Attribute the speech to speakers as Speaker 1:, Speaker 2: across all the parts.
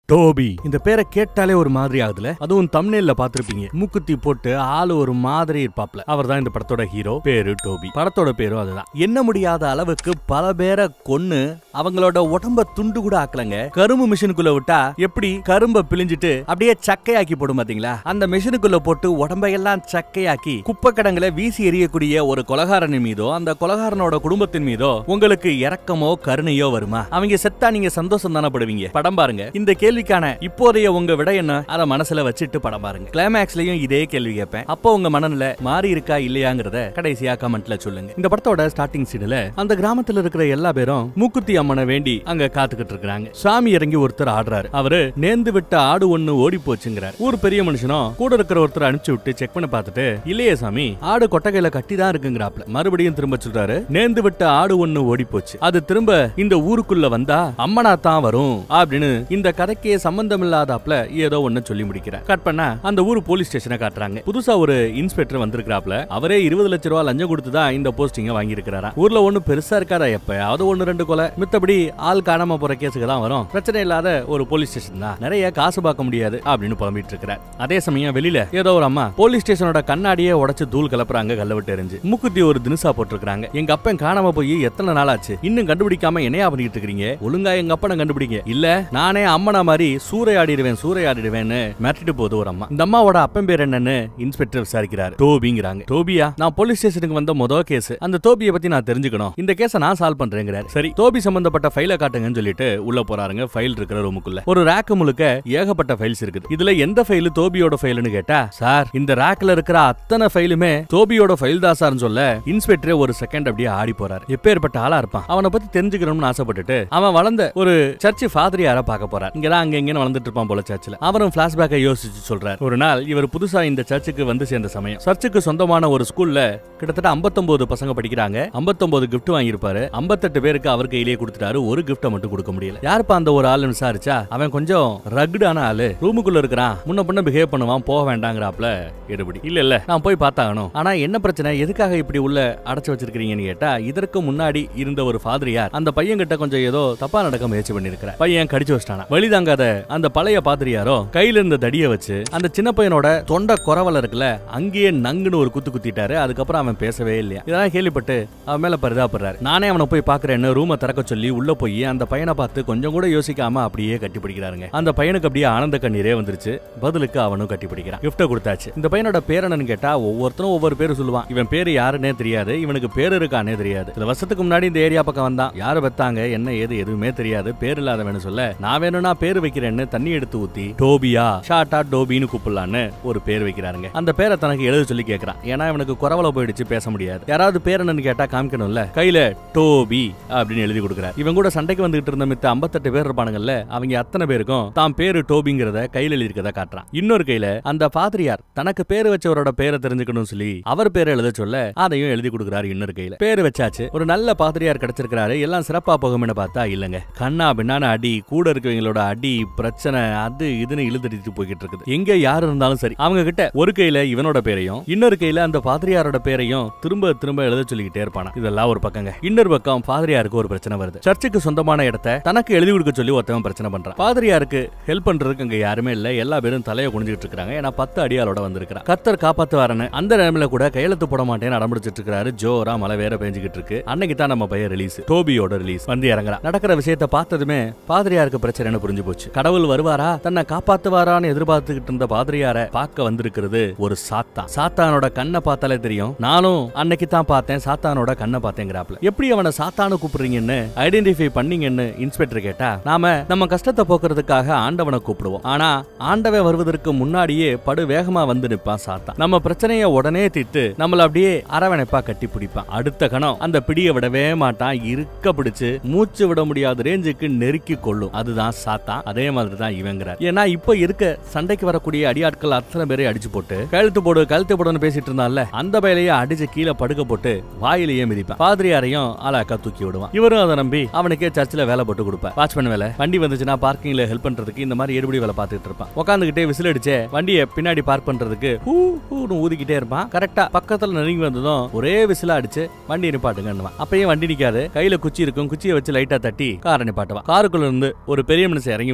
Speaker 1: டோபி இந்த பேரை கேட்டாலே ஒரு மாதிரி ஆகுதுல அதுவும் தம்னேல்ல பாத்திருப்பீங்க மூக்குத்தி போட்டு ஆளு ஒரு மாதிரி இருப்பாப்ல அவர் தான் இந்த படத்தோட ஹீரோ பேரு டோபி படத்தோட பேரும் அதுதான் என்ன முடியாத அளவுக்கு பல பேரை கொன்னு அவங்களோட உடம்ப துண்டு கூட ஆக்கலங்க கரும்பு மிஷினுக்குள்ள விட்டா எப்படி கரும்ப பிழிஞ்சிட்டு அப்படியே சக்கையாக்கி போடும் பாத்தீங்களா அந்த மிஷினுக்குள்ள போட்டு உடம்பையெல்லாம் சக்கையாக்கி குப்பை கடங்களை வீசி எறியக்கூடிய ஒரு கொலகாரனின் மீதோ அந்த கொலகாரனோட குடும்பத்தின் மீதோ உங்களுக்கு இரக்கமோ கருணையோ வருமா அவங்க செத்தா நீங்க சந்தோஷம் தானே படுவீங்க படம் பாருங்க இந்த கேள்விக்கான இப்போதைய உங்க விட என்ன அத மனசுல வச்சுட்டு படம் பாருங்க கிளைமேக்ஸ்லயும் இதே கேள்வி கேட்பேன் அப்போ உங்க மனநிலை மாறி இருக்கா இல்லையாங்கிறத கடைசியா கமெண்ட்ல சொல்லுங்க இந்த படத்தோட ஸ்டார்டிங் சீன்ல அந்த கிராமத்துல இருக்கிற எல்லா பேரும் மூக்குத்தி அம்மனை வேண்டி அங்க காத்துக்கிட்டு இருக்காங்க சாமி இறங்கி ஒருத்தர் ஆடுறாரு அவரு நேர்ந்து விட்ட ஆடு ஒண்ணு ஓடி போச்சுங்கிறார் ஊர் பெரிய மனுஷனும் கூட இருக்கிற ஒருத்தர் அனுப்பிச்சு விட்டு செக் பண்ணி பார்த்துட்டு இல்லையே சாமி ஆடு கொட்டகையில கட்டி தான் இருக்குங்கிறாப்ல மறுபடியும் திரும்ப சொல்றாரு நேர்ந்து விட்ட ஆடு ஒண்ணு ஓடி போச்சு அது திரும்ப இந்த ஊருக்குள்ள வந்தா அம்மனா தான் வரும் அப்படின்னு இந்த கதைக்கே சம்பந்தம் இல்லாதாப்ல ஏதோ ஒண்ணு சொல்லி முடிக்கிறார் கட் பண்ணா அந்த ஊர் போலீஸ் ஸ்டேஷனை காட்டுறாங்க புதுசா ஒரு இன்ஸ்பெக்டர் வந்திருக்கிறாப்ல அவரே இருபது லட்ச ரூபாய் லஞ்சம் கொடுத்து தான் இந்த போஸ்டிங்க வாங்கி இருக்கிறாரா ஊர்ல ஒண்ணு பெருசா இருக்காதா எப்பயாவது ஒண்ணு ரெண்டு கொலை மித்தபடி ஆள் காணாம போற கேஸுக்கு தான் வரும் பிரச்சனை இல்லாத ஒரு போலீஸ் ஸ்டேஷன் தான் நிறைய காசு பார்க்க முடியாது அப்படின்னு புலம்பிட்டு இருக்கிறார் அதே சமயம் வெளியில ஏதோ ஒரு அம்மா போலீஸ் ஸ்டேஷனோட கண்ணாடியே உடைச்சு தூள் கலப்புறாங்க கல்ல விட்டு எரிஞ்சு மூக்குத்தி ஒரு தினுசா போட்டிருக்காங்க எங்க அப்பன் காணாம போய் எத்தனை நாள் ஆச்சு இன்னும் கண்டுபிடிக்காம என்னையா பண்ணிட்டு இருக்கீங்க ஒழுங்கா எங்க அப்பனை கண்டுபிடிங்க இல்ல நானே அம்மனா மாதிரி சூறையாடிடுவேன் சூறையாடிடுவேன்னு மிரட்டிட்டு போகுது ஒரு அம்மா இந்த அம்மாவோட அப்பன் பேர் என்னன்னு இன்ஸ்பெக்டர் விசாரிக்கிறாரு டோபிங்கிறாங்க டோபியா நான் போலீஸ் ஸ்டேஷனுக்கு வந்த மொதல் கேஸ் அந்த டோபியை பத்தி நான் தெரிஞ்சுக்கணும் இந்த கேஸை நான் சால்வ் பண்றேங்கிறாரு சரி டோபி சம்பந்தப்பட்ட ஃபைலை காட்டுங்கன்னு சொல்லிட்டு உள்ள போறாருங்க ஃபைல் இருக்கிற ரூமுக்குள்ள ஒரு ரேக்கு முழுக்க ஏகப்பட்ட ஃபைல்ஸ் இருக்குது இதுல எந்த ஃபைல் டோபியோட ஃபைல்னு கேட்டா சார் இந்த ரேக்ல இருக்கிற அத்தனை ஃபைலுமே டோபியோட ஃபைல் தான் சார்னு சொல்ல இன்ஸ்பெக்டரே ஒரு செகண்ட் அப்படியே ஆடி போறாரு எப்பேற்பட்ட ஆளா இருப்பான் அவனை பத்தி தெரிஞ்சுக்கணும்னு ஆசைப்பட்டுட்டு அவன் வளர்ந்த ஒரு சர்ச் ஃபாதரியார பார்க்க போறார் இங்கதான் அங்க இங்கன்னு வளர்ந்துட்டு இருப்பான் போல சர்ச்சில் அவரும் பிளாஷ்பேக்கை யோசிச்சு சொல்றார் ஒரு நாள் இவர் புதுசா இந்த சர்ச்சுக்கு வந்து சேர்ந்த சமயம் சர்ச்சுக்கு சொந்தமான ஒரு ஸ்கூல்ல கிட்டத்தட்ட 59 பசங்க படிக்கிறாங்க 59 gift வாங்கியிருப்பாரு 58 பேருக்கு அவர் கையிலேயே கொடுத்துட்டாரு ஒரு கிஃப்ட்டை மட்டும் கொடுக்க முடியல யாருப்பா அந்த ஒரு ஆளுன்னு விசாரிச்சா அவன் கொஞ்சம் ரகுடான ஆளு ரூமுக்குள்ள இருக்கிறான் முன்ன பின்ன பிஹேவ் பண்ணுவான் போக வேண்டாங்கிறாப்ல எடுபடி இல்ல இல்ல நான் போய் பார்த்தாகணும் ஆனா என்ன பிரச்சனை எதுக்காக இப்படி உள்ள அடைச்சு வச்சிருக்கீங்கன்னு கேட்டா இதற்கு முன்னாடி இருந்த ஒரு ஃபாதரியார் அந்த பையன் கிட்ட கொஞ்சம் ஏதோ தப்பா நடக்க முயற்சி பண்ணிருக்கிற பையன் கடிச்சு வச்சிட்டானா வழிதாங்காத அந்த பழைய பாதிரியாரோ கையில இருந்த தடிய வச்சு அந்த சின்ன பையனோட தொண்டை குறவல இருக்குல்ல அங்கேயே நங்குன்னு ஒரு குத்து குத்திட்டாரு அதுக்கப்புறம் அவன் பேசவே இல்லையா இதெல்லாம் கேள்விப்பட்டு அவன் மேல பரிதாபடுறாரு நானே அவனை போய் பாக்குறேன்னு ரூமை திறக்க சொல்லி உள்ள போய் அந்த பையனை பார்த்து கொஞ்சம் கூட யோசிக்காம அப்படியே கட்டி பிடிக்கிறாருங்க அந்த பையனுக்கு அப்படியே ஆனந்த கண்ணீரே வந்துருச்சு பதிலுக்கு அவனும் கட்டி பிடிக்கிறான் கிஃப்ட கொடுத்தாச்சு இந்த பையனோட பேர் என்னன்னு கேட்டா ஒவ்வொருத்தரும் ஒவ்வொரு பேரு சொல்லுவான் இவன் பேரு யாருன்னே தெரியாது இவனுக்கு பேர் இருக்கானே தெரியாது சில வருஷத்துக்கு முன்னாடி இந்த ஏரியா பக்கம் வந்தான் யாரு வெத்தாங்க என்ன ஏது எதுவுமே தெரியாது பேர் இல்லாதவனு சொல்ல நான் வேணும்னா பேர் வைக்கிறேன்னு தண்ணி எடுத்து ஊத்தி டோபியா ஷார்ட்டா டோபின்னு கூப்பிடலான்னு ஒரு பேர் வைக்கிறாருங்க அந்த பேரை தனக்கு எழுத சொல்லி கேக்குறான் ஏன்னா இவனுக்கு குறவல போயிடுச்சு பேச முடியாது யாராவது பேர் என்னன்னு கேட்டா காமிக்கணும்ல கையில டோபி அப்படின்னு எழுதி கொடுக்குறாரு இவன் கூட சண்டைக்கு வந்துகிட்டு இருந்த மித்த 58 பேர் இருப்பானுங்கல்ல அவங்க அத்தனை பேருக்கும் தான் பேரு டோபிங்கிறத கையில எழுதிருக்கத காட்டுறான் இன்னொரு கையில அந்த பாதிரியார் தனக்கு பேரு வச்சவரோட பேரை தெரிஞ்சுக்கணும் சொல்லி அவர் பேரை எழுத சொல்ல அதையும் எழுதி கொடுக்குறாரு இன்னொரு கையில பேரு வச்சாச்சு ஒரு நல்ல பாதிரியார் கிடைச்சிருக்கிறாரு எல்லாம் சிறப்பா போகும்னு பார்த்தா இல்லங்க கண்ணா பின்னான அடி கூட இருக்கவங்களோட அடி பிரச்சனை அது இதுன்னு இழுத்தடிட்டு போய்கிட்டு இருக்குது எங்க யாரு இருந்தாலும் சரி அவங்க கிட்ட ஒரு கையில இவனோட பேரையும் இன்னொரு கையில அந்த பாதிரியாரோட பேரையும் திரும்ப திரும்ப எழுத சொல்லிக்கிட்டே இருப்பானா இதெல்லாம் ஒரு பக்கங்க இன்னொரு பக்கம் பாதிரியாருக்கு ஒரு பிரச்சனை வருது சர்ச்சுக்கு சொந்தமான இடத்த தனக்கு எழுதி கொடுக்க சொல்லி ஒருத்தவன் பிரச்சனை பண்றான் பாதிரியாருக்கு ஹெல்ப் பண்றதுக்கு அங்க யாருமே இல்ல எல்லா பேரும் தலையை குனிஞ்சிட்டு இருக்காங்க ஏன்னா பத்து அடியாளோட வந்திருக்கிறான் கத்தர் காப்பாத்துவாரன்னு அந்த நேரமில கூட கையெழுத்து போட மாட்டேன்னு அடம்பிடிச்சிட்டு இருக்காரு ஜோரா மழை வேற பெஞ்சுக்கிட்டு இருக்கு அன்னைக்கு தான் நம்ம பையன் ரிலீஸ் டோபியோட ரிலீஸ் வந்து இறங்குறான் நடக்கிற விஷயத்த பார்த்ததுமே பாதிரியாருக்கு பிரச்சனைன்னு புரிஞ்சு போச்சு கடவுள் வருவாரா தன்னை காப்பாத்துவாரான்னு எதிர்பார்த்துக்கிட்டு இருந்த பாதிரியார பார்க்க வந்திருக்கிறது ஒரு சாத்தான் சாத்தானோட கண்ணை பார்த்தாலே தெரியும் நானும் அன்னைக்கு தான் பார்த்தேன் சாத்தானோட கண்ணை பார்த்தேங்கிறாப்ல எப்படி அவனை சாத்தானு கூப்பிடுறீங்கன்னு ஐடென்டிஃபை பண்ணீங்கன்னு இன்ஸ்பெக்டர் கேட்டா நாம நம்ம கஷ்டத்தை போக்குறதுக்காக ஆண்டவனை கூப்பிடுவோம் ஆனா ஆண்டவன் வருவதற்கு முன்னாடியே படு வேகமா வந்து நிப்பான் சாத்தான் நம்ம பிரச்சனைய உடனே தீர்த்து நம்மள அப்படியே அரவணைப்பா கட்டி பிடிப்பான் அடுத்த கணம் அந்த பிடிய விடவே மாட்டான் இருக்க பிடிச்சு மூச்சு விட முடியாத ரேஞ்சுக்கு நெருக்கி கொள்ளும் அதுதான் சாத்தான் அதே மாதிரி தான் இவங்கிறார் ஏன்னா இப்ப இருக்க சண்டைக்கு வரக்கூடிய அடியாட்கள் அத்தனை பேரை அடிச்சு போட்டு கழுத்து போடு கழுத்து போடுன்னு பேசிட்டு இருந்தான்ல அந்த பயிலையே அடிச்சு கீழே படுக்க போட்டு வாயிலேயே மிதிப்பான் பாதிரியாரையும் ஆளாக்கா தூக்கி விடுவான் இவரும் அதை நம்பி அவனுக்கே சர்ச்சில் வேலை போட்டு கொடுப்பார் வாட்ச்மேன் வேலை வண்டி வந்துச்சுன்னா பார்க்கிங்ல ஹெல்ப் பண்றதுக்கு இந்த மாதிரி எடுபடி வேலை பார்த்துட்டு இருப்பான் உட்காந்துக்கிட்டே விசில் அடிச்சே வண்டியை பின்னாடி பார்க் பண்றதுக்கு ஹூ ஹூன்னு ஊதிக்கிட்டே இருப்பான் கரெக்டா பக்கத்துல நெருங்கி வந்ததும் ஒரே விசில அடிச்சு வண்டி நிப்பாட்டுங்கன்னுவான் அப்பயும் வண்டி நிக்காது கையில குச்சி இருக்கும் குச்சியை வச்சு லைட்டா தட்டி காரை நிப்பாட்டுவான் காருக்குள்ள இருந்து ஒரு பெரிய மனுஷன் இறங்கி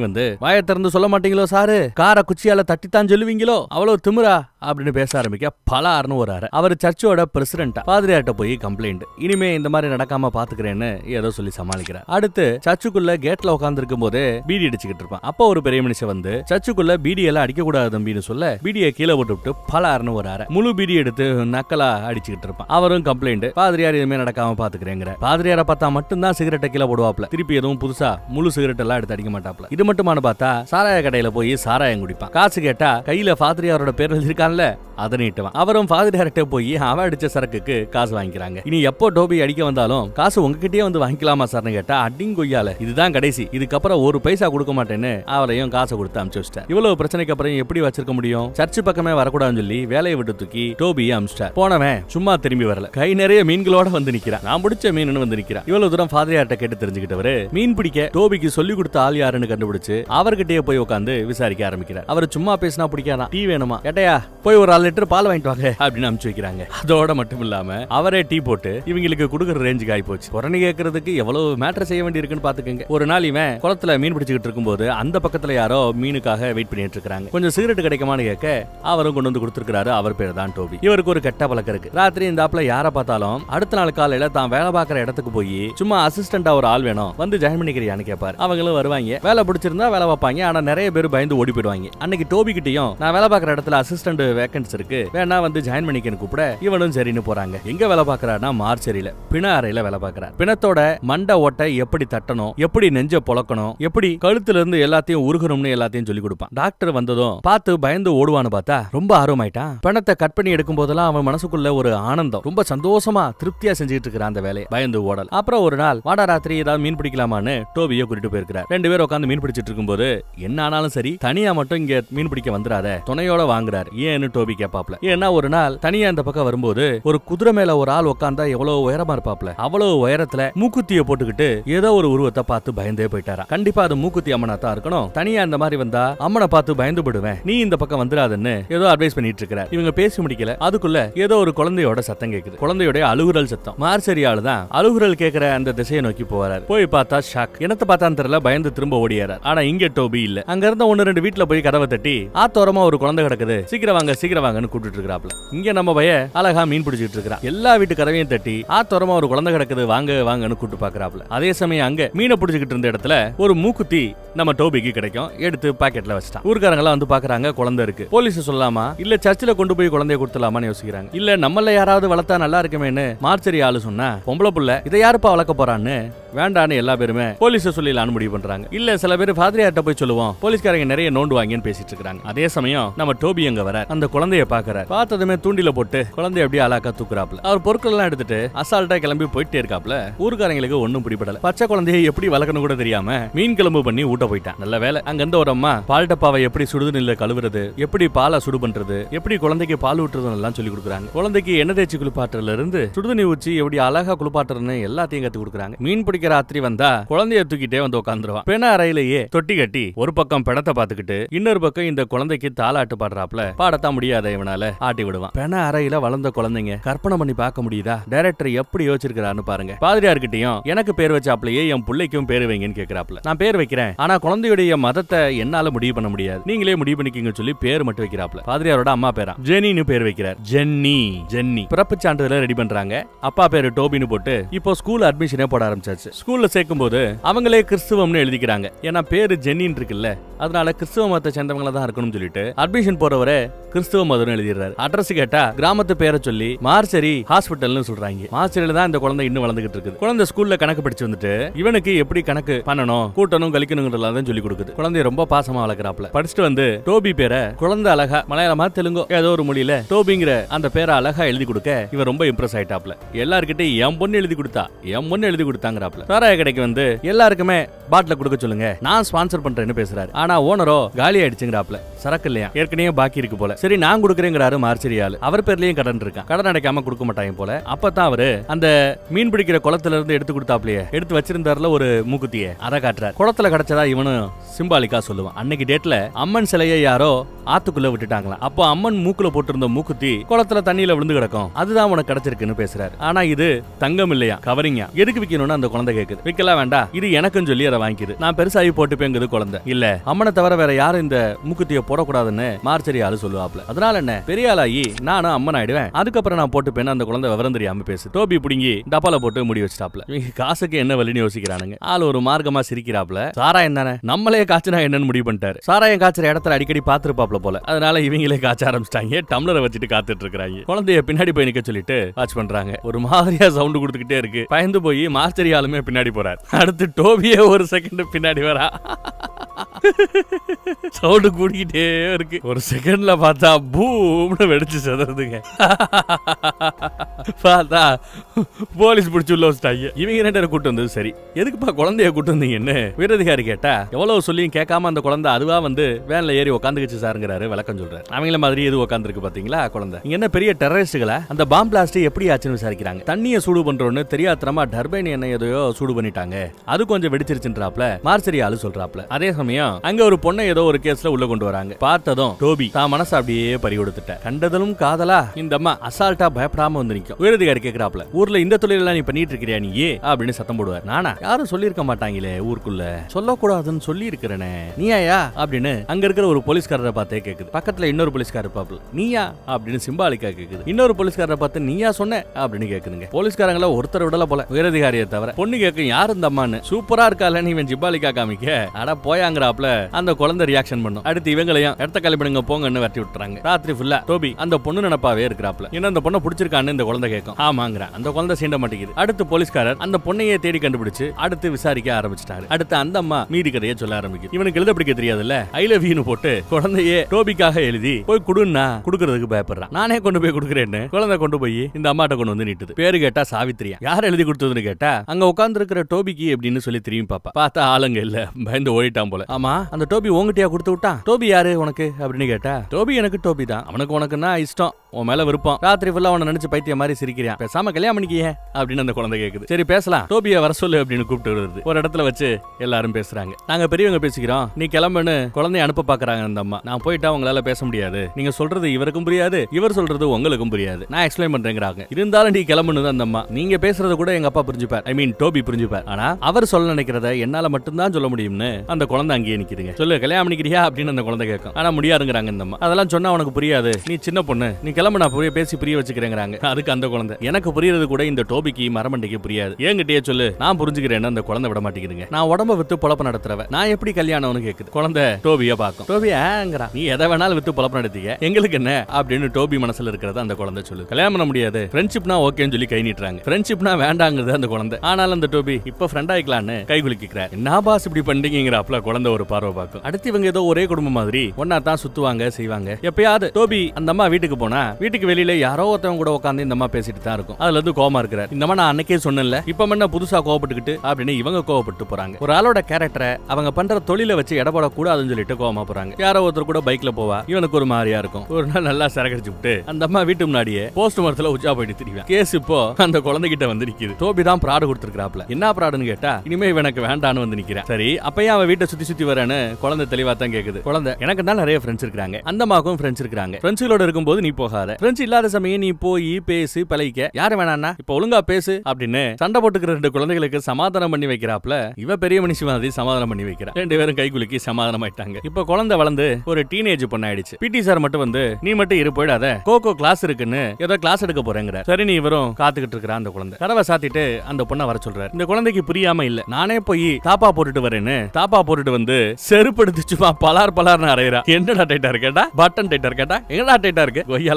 Speaker 1: வந்து வாயை திறந்து சொல்ல மாட்டீங்களோ சாரு காரை குச்சியால தட்டித்தான் சொல்லுவீங்களோ அவ்வளவு திமிரா அப்படின்னு பேச ஆரம்பிக்க பலார்னு ஒரு அறை அவர் சர்ச்சோட பிரசிடண்டா பாதிரியார்ட்ட போய் கம்ப்ளைண்ட் இனிமே இந்த மாதிரி நடக்காம பாத்துக்கிறேன்னு ஏதோ சொல்லி சமாளிக்கிறார் அடுத்து சர்ச்சுக்குள்ள கேட்ல உட்கார்ந்து இருக்கும் போதே பீடி அடிச்சுக்கிட்டு இருப்பான் அப்போ ஒரு பெரிய மனுஷன் வந்து சர்ச்சுக்குள்ள பீடி எல்லாம் அடிக்க கூடாது தம்பின்னு சொல்ல பீடியை கீழே போட்டு விட்டு பலார்னு ஒரு அறை முழு பீடி எடுத்து நக்கலா அடிச்சுக்கிட்டு இருப்பான் அவரும் கம்ப்ளைண்ட் பாதிரியார் எதுவுமே நடக்காம பாத்துக்கிறேங்கிற பாதிரியாரை பார்த்தா மட்டும்தான் சிகரெட்டை கீழே போடுவாப்ல திருப்பி எதுவும் புதுசா முழு சிகரெட் எல்லாம் எடுத்து அடிக்க மாட்டாப்ல இது மட்டுமானு பார்த்தா சாராய கடையில போய் சாராயம் குடிப்பான் காசு கேட்டா கையில ஃபாதிரியாரோட பேர் எழுதிருக்கான்ல அதை நீட்டுவான் அவரும் ஃபாதிரியார்கிட்ட போய் அவன் அடிச்ச சரக்குக்கு காசு வாங்கிக்கிறாங்க இனி எப்போ டோபி அடிக்க வந்தாலும் காசு உங்ககிட்டயே வந்து வாங்கிக்கலாமா சார்னு கேட்டா அடிங்கொய்யால இதுதான் கடைசி இதுக்கப்புறம் ஒரு பைசா கொடுக்க மாட்டேன்னு அவரையும் காசை கொடுத்து அனுப்பிச்சு வச்சிட்டார் இவ்வளவு பிரச்சனைக்கு அப்புறம் எப்படி வச்சிருக்க முடியும் சர்ச்சு பக்கமே வரக்கூடாதுன்னு சொல்லி வேலையை விட்டு தூக்கி டோபியை அமிச்சிட்டார் போனவன் சும்மா திரும்பி வரல கை நிறைய மீன்களோட வந்து நிக்கிறான் நான் பிடிச்ச மீன் வந்து நிக்கிறான் இவ்வளவு தூரம் ஃபாதரியார்ட்ட கேட்டு தெரிஞ்சுக்கிட்டவரு மீன் பிடிக்க டோபிக்கு சொல்லி கொடுத்த ஆள் யாருன்னு கண்டுபிடிச்சு அவர்கிட்டயே போய் உட்காந்து விசாரிக்க ஆரம்பிக்கிறார் அவர் சும்மா பேசினா பிடிக்காதான் டீ வேணுமா கேட்டையா போய் ஒரு அரை லிட்டர் பால் வாங்கிட்டு வாங்க அப்படின்னு அனுப்பிச்சு வைக்கிறாங்க அதோட மட்டும் இல்லாம அவரே டீ போட்டு இவங்களுக்கு கொடுக்குற ரேஞ்சுக்கு ஆகி போச்சு குரணி கேட்கறதுக்கு எவ்வளவு மேட்டர் செய்ய வேண்டி இருக்குன்னு பாத்துக்கங்க ஒரு நாள் இவன் குளத்துல மீன் பிடிச்சிட்டு இருக்கும்போது அந்த பக்கத்துல யாரோ மீனுக்காக வெயிட் பண்ணிட்டு இருக்காங்க கொஞ்சம் சிகரெட் கிடைக்குமான்னு கேட்க அவரும் கொண்டு வந்து கொடுத்துருக்காரு அவர் பேர் தான் டோபி இவருக்கு ஒரு கெட்ட பழக்கம் இருக்கு ராத்திரி இந்த ஆப்ல யாரை பார்த்தாலும் அடுத்த நாள் காலையில தான் வேலை பார்க்குற இடத்துக்கு போய் சும்மா அசிஸ்டண்டா ஒரு ஆள் வேணும் வந்து ஜாயின் பண்ணிக்கிறியான்னு கேட்பாரு அவங்களும் வருவாங்க வேலை பிடிச்சிருந்தா வேலை பார்ப்பாங்க ஆனா நிறைய பேர் பயந்து ஓடி போயிடுவாங்க அன்னைக்கு டோபி கிட்டயும் நான் வேலை பார்க்குற இடத்துல அசிஸ்டன்ட் வேகன்ஸ் இருக்கு வேணா வந்து ஜாயின் பண்ணிக்கன்னு கூப்பிட இவனும் சரின்னு போறாங்க எங்க வேலை பார்க்கறாருன்னா மார்ச்சரியில பிண அறையில வேலை பார்க்கறார் பிணத்தோட மண்டை ஓட்டை எப்படி தட்டணும் எப்படி நெஞ்ச பொளக்கணும் எப்படி கழுத்துல இருந்து எல்லாத்தையும் உருகணும்னு எல்லாத்தையும் சொல்லி கொடுப்பான் டாக்டர் வந்ததும் பார்த்து பயந்து ஓடுவான்னு பார்த்தா ரொம்ப ஆர்வமாயிட்டான் பிணத்தை கட் பண்ணி எடுக்கும் போதெல்லாம் அவன் மனசுக்குள்ள ஒரு ஆனந்தம் ரொம்ப சந்தோஷமா திருப்தியா செஞ்சுட்டு இருக்கிறான் அந்த வேலையை பயந்து ஓடல் அப்புறம் ஒரு நாள் வாடா ராத்திரி ஏதாவது மீன் பிடிக்கலாமான்னு டோபியை கூட்டிட்டு போயிருக்கிறார் ரெண்டு பேரும் உட்காந்து மீன் பிடிச்சிட்டு இருக்கும்போது என்ன ஆனாலும் சரி தனியா மட்டும் இங்க மீன் பிடிக்க வந்துடாத துணையோட வாங்குறாரு ஏன்னு டோபி கேப்பாப்ல ஏன்னா ஒரு நாள் தனியா இந்த பக்கம் வரும்போது ஒரு குதிரை மேல ஒரு ஆள் உட்காந்தா எவ்வளவு உயரமா இருப்பாப்ல அவ்வளவு உயரத்துல மூக்குத்திய போட்டுக்கிட்டு ஏதோ ஒரு உருவத்தை பார்த்து பயந்தே போயிட்டாரா கண்டிப்பா அது மூக்குத்தி அம்மனா தான் இருக்கணும் தனியா இந்த மாதிரி வந்தா அம்மனை பார்த்து பயந்து போடுவேன் நீ இந்த பக்கம் வந்துடாதன்னு ஏதோ அட்வைஸ் பண்ணிட்டு இருக்கிறார் இவங்க பேசி முடிக்கல அதுக்குள்ள ஏதோ ஒரு குழந்தையோட சத்தம் கேக்குது குழந்தையோட அழுகுரல் சத்தம் மார்சரி ஆளு தான் அழுகுரல் கேக்குற அந்த திசையை நோக்கி போறாரு போய் பார்த்தா ஷாக் என்னத்த பார்த்தான்னு தெரியல பயந்து திரும்ப ஓடியாரு ஆனா இங்க டோபி இல்ல அங்க இருந்த ஒன்னு ரெண்டு வீட்டுல போய் கதவை தட்டி ஆத்தோரமா ஒரு குழந்தை கிடக்குது சீக்கிரம் வாங்க சீக்கிரம் வாங்கன்னு கூப்பிட்டு இருக்கிறாப்ல இங்க நம்ம பைய அழகா மீன் பிடிச்சிட்டு இருக்கிறான் எல்லா வீட்டு கதவையும் தட்டி ஆத்தோரமா ஒரு குழந்தை கிடக்குது வாங்க வாங்கன்னு கூப்பிட்டு பாக்குறாப்ல அதே சமயம் அங்க மீனை பிடிச்சிக்கிட்டு இருந்த இடத்துல ஒரு மூக்குத்தி நம்ம டோபிக்கு கிடைக்கும் எடுத்து பாக்கெட்ல வச்சிட்டான் ஊர்க்காரங்க எல்லாம் வந்து பாக்குறாங்க குழந்தை இருக்கு போலீஸ் சொல்லலாமா இல்ல சர்ச்சில் கொண்டு போய் குழந்தைய கொடுத்துலாமான்னு யோசிக்கிறாங்க இல்ல நம்மள யாராவது வளர்த்தா நல்லா இருக்குமேன்னு மார்ச்சரி ஆளு சொன்னா பொம்பளை புள்ள இதை யாருப்பா வளர்க்க போறான்னு வேண்டான்னு எல்லா பேருமே போலீஸ சொல்லிடலான்னு முடிவு பண்றாங்க இல்ல சில பேர் ஃபாதரியார்ட்ட போய் சொல்லுவோம் போலீஸ்காரங்க நிறைய நோண்டுவாங்கன்னு பேசிட்டு இருக்காங்க அதே சமயம் நம்ம டோபி அங்க வர அந்த குழந்தைய பாக்குறாரு பார்த்ததுமே தூண்டில போட்டு குழந்தைய அப்படியே அலாக்கா தூக்குறாப்ல அவர் பொருட்கள் எல்லாம் எடுத்துட்டு அசால்ட்டா கிளம்பி போயிட்டே இருக்காப்ல ஊர்க்காரங்களுக்கு ஒண்ணும் பிடிபடல பச்சை குழந்தைய எப்படி வளர்க்கணும் கூட தெரியாம மீன் கிளம்பு பண்ணி ஊட்ட போயிட்டான் நல்ல வேலை அங்க இருந்த ஒரு அம்மா பால் டப்பாவை எப்படி சுடுதண்ணில கழுவுறது எப்படி பாலை சுடு பண்றது எப்படி குழந்தைக்கு பால் ஊட்டுறது எல்லாம் சொல்லி கொடுக்குறாங்க குழந்தைக்கு எண்ணெய் தேய்ச்சி குளிப்பாட்டுறதுல இருந்து சுடுதண்ணி ஊற்றி எப்படி அழகா குளிப்பாட்டுறதுன்னு எல்லாத்தையும் கத்து கொடுக்குறாங்க மீன் பிடிக்கிற ராத்திரி வந்தா குழந்தைய தூக்கிட்டே வந்து உட்காந்துருவான் பிண அறையிலேயே தொட்டி கட்டி ஒரு பக்கம் பிணத்தை பார்த்துக்கிட்டு இன்னொரு பக்கம் இந்த குழந்தைக்கு தாலாட்டு பாடுறாப்ல பாடத்தான் முடியாத இவனால ஆட்டி விடுவான் பிண அறையில வளர்ந்த குழந்தைங்க கற்பனை பண்ணி பார்க்க முடியுதா டைரக்டர் எப்படி யோசிச்சிருக்காருன்னு பாருங்க பாதிரியார்கிட்டயும் எனக்கு பேர் வச்சாப்லயே என் பிள்ளைக்கும் பேர் வைங்கன்னு கேக்குறாப்ல நான் பேர் வைக்கிறேன் ஆனா குழந்தையுடைய மதத்தை என்னால முடிவு பண்ண முடியாது நீங்களே முடிவு பண்ணிக்கிங்க சொல்லி பேர் மட்டும் வைக்கிறாப்ல பாதிரியாரோட அம்மா பேரா ஜெனின்னு பேர் வைக்கிறார் ஜென்னி ஜென்னி பிறப்பு சான்றிதழ ரெடி பண்றாங்க அப்பா பேரு டோபின்னு போட்டு இப்போ ஸ்கூல் அட்மிஷனே போட ஆரம்பிச்சாச்சு ஸ்கூல்ல சேர்க்கும் போது அவங்களே கிறிஸ்துவம்னு எழுதிக்கிறாங்க ஏன்னா பேரு ஜென்னின்னு இருக்குல்ல அதனால கிறிஸ்துவ மதத்தை சேர்ந்தவங்கள தான் இருக்கணும்னு சொல்லிட்டு அட்மிஷன் போறவரே கிறிஸ்துவ மதம் எழுதிடுறாரு அட்ரஸ் கேட்டா கிராமத்து பேரை சொல்லி மார்ச்சரி ஹாஸ்பிட்டல்னு சொல்றாங்க மார்ச்சரியில தான் இந்த குழந்தை இன்னும் வளர்ந்துகிட்டு இருக்குது குழந்தை ஸ்கூல்ல கணக்கு படிச்சு வந்துட்டு இவனுக்கு எப்படி கணக்கு பண்ணணும் கூட்டணும் கழிக்கணுங்கிறதெல்லாம் சொல்லி கொடுக்குது குழந்தைய ரொம்ப பாசமா வளர்க்குறாப்ல படிச்சுட்டு வந்து டோபி பேரை குழந்தை அழகா மலையாளமா தெலுங்கோ ஏதோ ஒரு மொழியில டோபிங்கிற அந்த பேரை அழகா எழுதி கொடுக்க இவன் ரொம்ப இம்ப்ரெஸ் ஆயிட்டாப்ல எல்லார்கிட்ட என் பொண்ணு எழுதி கொடுத்தா என் பொண்ணு எழுதி கொடுத்தாங்கிறாப்ல சாராய கடைக்கு வந்து எல்லாருக்குமே பாட்டில கொடுக்க சொல்லுங்க நான் ஸ்பான்சர் பண்றேன்னு பேசுறாரு ஆனா ஓனரோ காலி ஆயிடுச்சுங்கிறாப்ல சரக்கு இல்லையா ஏற்கனவே பாக்கி இருக்கு போல சரி நான் கொடுக்குறேங்கிறாரு மார்ச்சரியாலு அவர் பேர்லயும் கடன் இருக்கான் கடன் அடைக்காம கொடுக்க மாட்டாங்க போல அப்பதான் அவரு அந்த மீன் பிடிக்கிற குளத்துல இருந்து எடுத்து கொடுத்தாப்லயே எடுத்து வச்சிருந்தாருல ஒரு மூக்குத்திய அதை காட்டுறாரு குளத்துல கிடைச்சதா இவனும் சிம்பாலிக்கா சொல்லுவான் அன்னைக்கு டேட்ல அம்மன் சிலையை யாரோ ஆத்துக்குள்ள விட்டுட்டாங்களாம் அப்போ அம்மன் மூக்குல போட்டிருந்த மூக்குத்தி குளத்துல தண்ணியில விழுந்து கிடக்கும் அதுதான் உனக்கு கிடைச்சிருக்குன்னு பேசுறாரு ஆனா இது தங்கம் இல்லையா கவரிங்கா எதுக்கு விக்கணும்னு அந்த குழந்தை கேக்குது விக்கலாம் வேண்டாம் இது எனக்குன்னு சொல்லி அதை வாங்கிக்குது நான் பெருசாகி போட்டுப்பேங்குது குழந்தை இல்ல அம்மனை தவிர வேற யாரும் இந்த மூக்குத்திய போடக்கூடாதுன்னு மார்ச்சரி ஆளு சொல்லுவாப்ல அதனால என்ன பெரிய ஆளாகி நானும் அம்மன் ஆயிடுவேன் அதுக்கப்புறம் நான் போட்டுப்பேன்னு அந்த குழந்தை விவரம் தெரியாம பேசு டோபி புடுங்கி டப்பால போட்டு முடி வச்சிட்டாப்ல இவங்க காசுக்கு என்ன வழின்னு யோசிக்கிறானுங்க ஆள் ஒரு மார்க்கமா சிரிக்கிறாப்ல சாராயம் தானே நம்மளே காய்ச்சினா என்னன்னு முடிவு பண்ணிட்டாரு சாராயம் காய்ச்சற இடத்துல அடிக்கடி பாத்துருப்பாப்ல போல அதனால இவங்களே காய்ச்ச ஆரம்பிச்சிட்டாங்க டம்ளரை வச்சுட்டு காத்துட்டு இருக்காங்க குழந்தைய பின்னாடி போய் நிக்க சொல்லிட்டு வாட்ச் பண்றாங்க ஒரு மாதிரியா சவுண்ட் கொடுத்துக்கிட்டே இருக்கு பயந்து போய் மாஸ்டரி ஆளுமே பின்னாடி போறாரு அடுத்து டோபியே ஒரு செகண்ட் பின்னாடி வரா சவுண்டு கூடிக்கிட்டே இருக்கு ஒரு செகண்ட்ல பார்த்தா பூம்னு வெடிச்சு செதறதுங்க பார்த்தா போலீஸ் பிடிச்சு உள்ள வச்சுட்டாங்க இவங்க ரெண்டு பேரும் கூட்டு வந்தது சரி எதுக்குப்பா குழந்தைய கூட்டு வந்தீங்கன்னு வீரதிகாரி கேட்டா எவ்வளவு சொல்லியும் கேட்காம அந்த குழந்தை அதுவா வந்து வேன்ல ஏறி உட்காந்துக்கிச்சு சாருங்கிறாரு விளக்கம் சொல்றாரு அவங்கள மாதிரி எது உட்காந்துருக்கு பாத்தீங்களா குழந்தை இங்க என்ன பெரிய டெரரிஸ்டுகளா அந்த பாம் பிளாஸ்ட் எப்படி ஆச்சுன்னு விசாரிக்கிறாங்க தண்ணியை சூடு பண்றோன்னு தெரியாத்தனமா டர்பைன் என்ன எதையோ சூடு பண்ணிட்டாங்க அது கொஞ்சம் வெடிச்சிருச்சுன்றாப்ல மார்சரி ஆளு சொல்றாப்ல அதே சமயம் அங்க ஒரு பொண்ணை ஏதோ ஒரு கேஸ்ல உள்ள கொண்டு வராங்க பார்த்ததும் டோபி தான் மனசு அப்படியே பறி கொடுத்துட்ட கண்டதிலும் காதலா இந்த அம்மா அசால்ட்டா பயப்படாம வந்து நிக்கும் உயரதிகாரி கேக்குறாப்ல ஊர்ல இந்த தொழிலெல்லாம் நீ பண்ணிட்டு இருக்கிறியா நீ ஏ அப்படின்னு சத்தம் போடுவார் நானா யாரும் சொல்லியிருக்க மாட்டாங்களே ஊருக்குள்ள சொல்லக்கூடாதுன்னு சொல்லி இருக்கிறனே நீயாயா அப்படின்னு அங்க இருக்கிற ஒரு போலீஸ்காரரை பார்த்தே கேக்குது பக்கத்துல இன்னொரு போலீஸ்காரர் இருப்பாப்ல நீயா அப்படின்னு சிம்பாலிக்கா கேக்குது இன்னொரு போலீஸ்காரரை பார்த்து நீயா சொன்ன அப்படின்னு கேக்குதுங்க போலீஸ்காரங்கள ஒருத்தர் விடல போல உயரதிகாரியை தவிர பொண்ணு கேட்கும் யாரு இந்த அம்மான்னு சூப்பரா இருக்கால இவன் ஜிபாலிக்கா காமிக்க அட போயாங்கிறாப்ல அந்த குழந்தை ரியாக்ஷன் பண்ணும் அடுத்து இவங்களையும் இடத்த கழிப்பிடுங்க போங்கன்னு வெட்டி விட்டுறாங்க ராத்திரி ஃபுல்லா டோபி அந்த பொண்ணு நினப்பாவே இருக்கிறாப்ல என்ன அந்த பொண்ணை பிடிச்சிருக்கான்னு இந்த குழந்தை கேட்கும் ஆமாங்கிறான் அந்த குழந்தை சீண்ட மாட்டேங்குது அடுத்து போலீஸ்காரர் அந்த பொண்ணையே தேடி கண்டுபிடிச்சு அடுத்து விசாரிக்க ஆரம்பிச்சிட்டாரு அடுத்து அந்த அம்மா மீதி கதையை சொல்ல ஆரம்பிக்குது இவனுக்கு எழுத பிடிக்க தெரியாதுல்ல ஐ லவ் யூன்னு போட்டு குழந்தையே டோபிக்காக எழுதி போய் குடுன்னா குடுக்கறதுக்கு பயப்படுறான் நானே கொண்டு போய் கொடுக்குறேன்னு குழந்தை கொண்டு போய் இந்த அம்மாட்ட கொண்டு வந்து நீட்டுது பேரு கேட்டா சாவித்திரியா யார் எழுதி கொடுத்ததுன்னு கேட்டா அங்க உட்கார்ந்து இருக்கிற டோபிக்கு எப்படின்னு சொல்லி திரும்பி பாப்பா பார்த்தா ஆளுங்க இல்ல பயந்து ஓடிட்டான் போல ஆமா அந்த டோபி உங்ககிட்டயா கொடுத்து விட்டான் டோபி யாரு உனக்கு அப்படின்னு கேட்டா டோபி எனக்கு டோபி தான் அவனுக்கு உனக்குன்னா இஷ்டம் உன் மேல விருப்பம் ராத்திரி ஃபுல்லா அவனை நினைச்சு பைத்திய மாதிரி சிரிக்கிறான் பேசாம கல்யாணம் பண்ணிக்கியே அப்படின்னு அந்த குழந்தை கேக்குது சரி பேசலாம் டோபியை வர சொல்லு அப்படின்னு கூப்பிட்டு வருது ஒரு இடத்துல வச்சு எல்லாரும் பேசுறாங்க நாங்க பெரியவங்க பேசிக்கிறோம் நீ கிளம்புன்னு குழந்தைய அனுப்ப பாக்குறாங்க அந்த அம்மா நான் போயிட்டா உங்களால பேச முடியாது நீங்க சொல்றது இவருக்கும் புரியாது இவர் சொல்றது உங்களுக்கும் புரியாது நான் எக்ஸ்பிளைன் பண்றேங்கிறாங்க இருந்தாலும் நீ கிளம்புனது அந்த அம்மா நீங்க பேசுறத கூட எங்க அப்பா புரிஞ்சுப்பார் ஐ மீன் டோபி புரிஞ்சுப்பார் ஆனா அவர் சொல்ல நினைக்கிறத என்னால மட்டும்தான் சொல்ல முடியும்னு அந்த குழந்தை அங்கேயே நிக்குதுங்க சொல்லு கல்யாணம் பண்ணிக்கிறியா அப்படின்னு அந்த குழந்தை கேட்கும் ஆனா முடியாதுங்கிறாங்க இந்த அம்மா அதெல்லாம் சொன்னா உனக்கு புரியாது நீ சின்ன பொண்ணு நீ கிளம்பு நான் புரிய பேசி புரிய வச்சுக்கிறேங்கிறாங்க அதுக்கு அந்த குழந்தை எனக்கு புரியறது கூட இந்த டோபிக்கு மரமண்டைக்கு புரியாது என்கிட்டயே சொல்லு நான் புரிஞ்சுக்கிறேன்னு அந்த குழந்தை விட மாட்டேங்குதுங்க நான் உடம்ப வித்து பொழப்பு நடத்துறவ நான் எப்படி கல்யாணம்னு கேக்குது குழந்தை டோபிய பாக்கும் டோபி ஆங்கிறா நீ எதை வேணாலும் வித்து பொழப்பு நடத்திக்க எங்களுக்கு என்ன அப்படின்னு டோபி மனசுல இருக்கிறத அந்த குழந்தை சொல்லு கல்யாணம் பண்ண முடியாது ஃப்ரெண்ட்ஷிப்னா ஓகேன்னு சொல்லி கை நீட்டுறாங்க ஃப்ரெண்ட்ஷிப்னா வேண்டாங்கிறது அந்த குழந்தை ஆனாலும் அந்த டோபி இப்ப ஃப்ரெண்ட் ஆயிக்கலான்னு கை குலுக்கிக்கிறார் என்ன பாஸ் இப்படி பண்றீங்கிறாப்ல குழந்தை ஒரு பார்வை பார்க்கும் அடுத்து இவங்க ஏதோ ஒரே குடும்பம் மாதிரி ஒன்னா தான் சுத்துவாங்க செய்வாங்க எப்பயாவது டோபி அந்த அம்மா வீட்டுக்கு போனா வீட்டுக்கு வெளியில யாரோ ஒருத்தவங்க கூட உட்காந்து இந்த அம்மா பேசிட்டு தான் இருக்கும் அதுல இருந்து கோமா இருக்கிறார் இந்த அம்மா நான் அன்னைக்கே சொன்னேன்ல இப்ப என்ன புதுசா கோவப்பட்டுக்கிட்டு அப்படின்னு இவங்க கோவப்பட்டு போறாங்க ஒரு ஆளோட கேரக்டரை அவங்க பண்ற தொழிலை வச்சு இடப்பட கூடாதுன்னு சொல்லிட்டு கோவமா போறாங்க யாரோ ஒருத்தர் கூட பைக்ல போவா இவனுக்கு ஒரு மாதிரியா இருக்கும் ஒரு நாள் நல்லா சரக்கடிச்சு விட்டு அந்த அம்மா வீட்டு முன்னாடியே போஸ்ட் மரத்துல உச்சா போயிட்டு திரிவேன் கேஸ் இப்போ அந்த குழந்தைகிட்ட வந்து நிக்குது டோபி தான் ப்ராடு கொடுத்துருக்காப்ல என்ன ப்ராடுன்னு கேட்டா இனிமே இவனுக்கு வேண்டான்னு வந்து நிக்கிறேன் சரி அப்பயே அவன் வீட்டை சுத்தி சுத்தி வரேன்னு குழந்தை தெளிவா தான் கேக்குது குழந்தை எனக்கு தான் நிறைய ஃப்ரெண்ட்ஸ் இருக்காங்க அந்த அம்மாவுக்கும் ஃப்ரெண்ட்ஸ் இருக்காங்க ஃப்ரெண்ட்ஸுகளோட இருக்கும்போது நீ போகாத ஃப்ரெண்ட்ஸ் இல்லாத சமயம் நீ போய் பேசு பழகிக்க யாரு வேணான்னா இப்ப ஒழுங்கா பேசு அப்படின்னு சண்டை போட்டுக்கிற ரெண்டு குழந்தைகளுக்கு சமாதானம் பண்ணி வைக்கிறாப்ல இவ பெரிய மனுஷி மாதிரி சமாதானம் பண்ணி வைக்கிறா ரெண்டு பேரும் கை குலுக்கி சமாதானம் ஆயிட்டாங்க இப்ப குழந்தை வளர்ந்து ஒரு டீனேஜ் பொண்ணு ஆயிடுச்சு பிடி சார் மட்டும் வந்து நீ மட்டும் இரு போயிடாத கோகோ கிளாஸ் இருக்குன்னு ஏதோ கிளாஸ் எடுக்க போறேங்கிற சரி நீ இவரும் காத்துக்கிட்டு இருக்கிற அந்த குழந்தை கதவை சாத்திட்டு அந்த பொண்ணை வர சொல்றாரு இந்த குழந்தைக்கு புரியாம இல்ல நானே போய் தாப்பா போட்டுட்டு வரேன்னு தாப்பா போட்டுட்டு வந்து செருப்படுத்து சும்மா பலார் பலார்னு அறையிறா என்னடா டைட்டா இருக்கேடா பட்டன் டைட்டா இருக்கேடா எங்கடா டைட்டா இருக்கு கொய்யால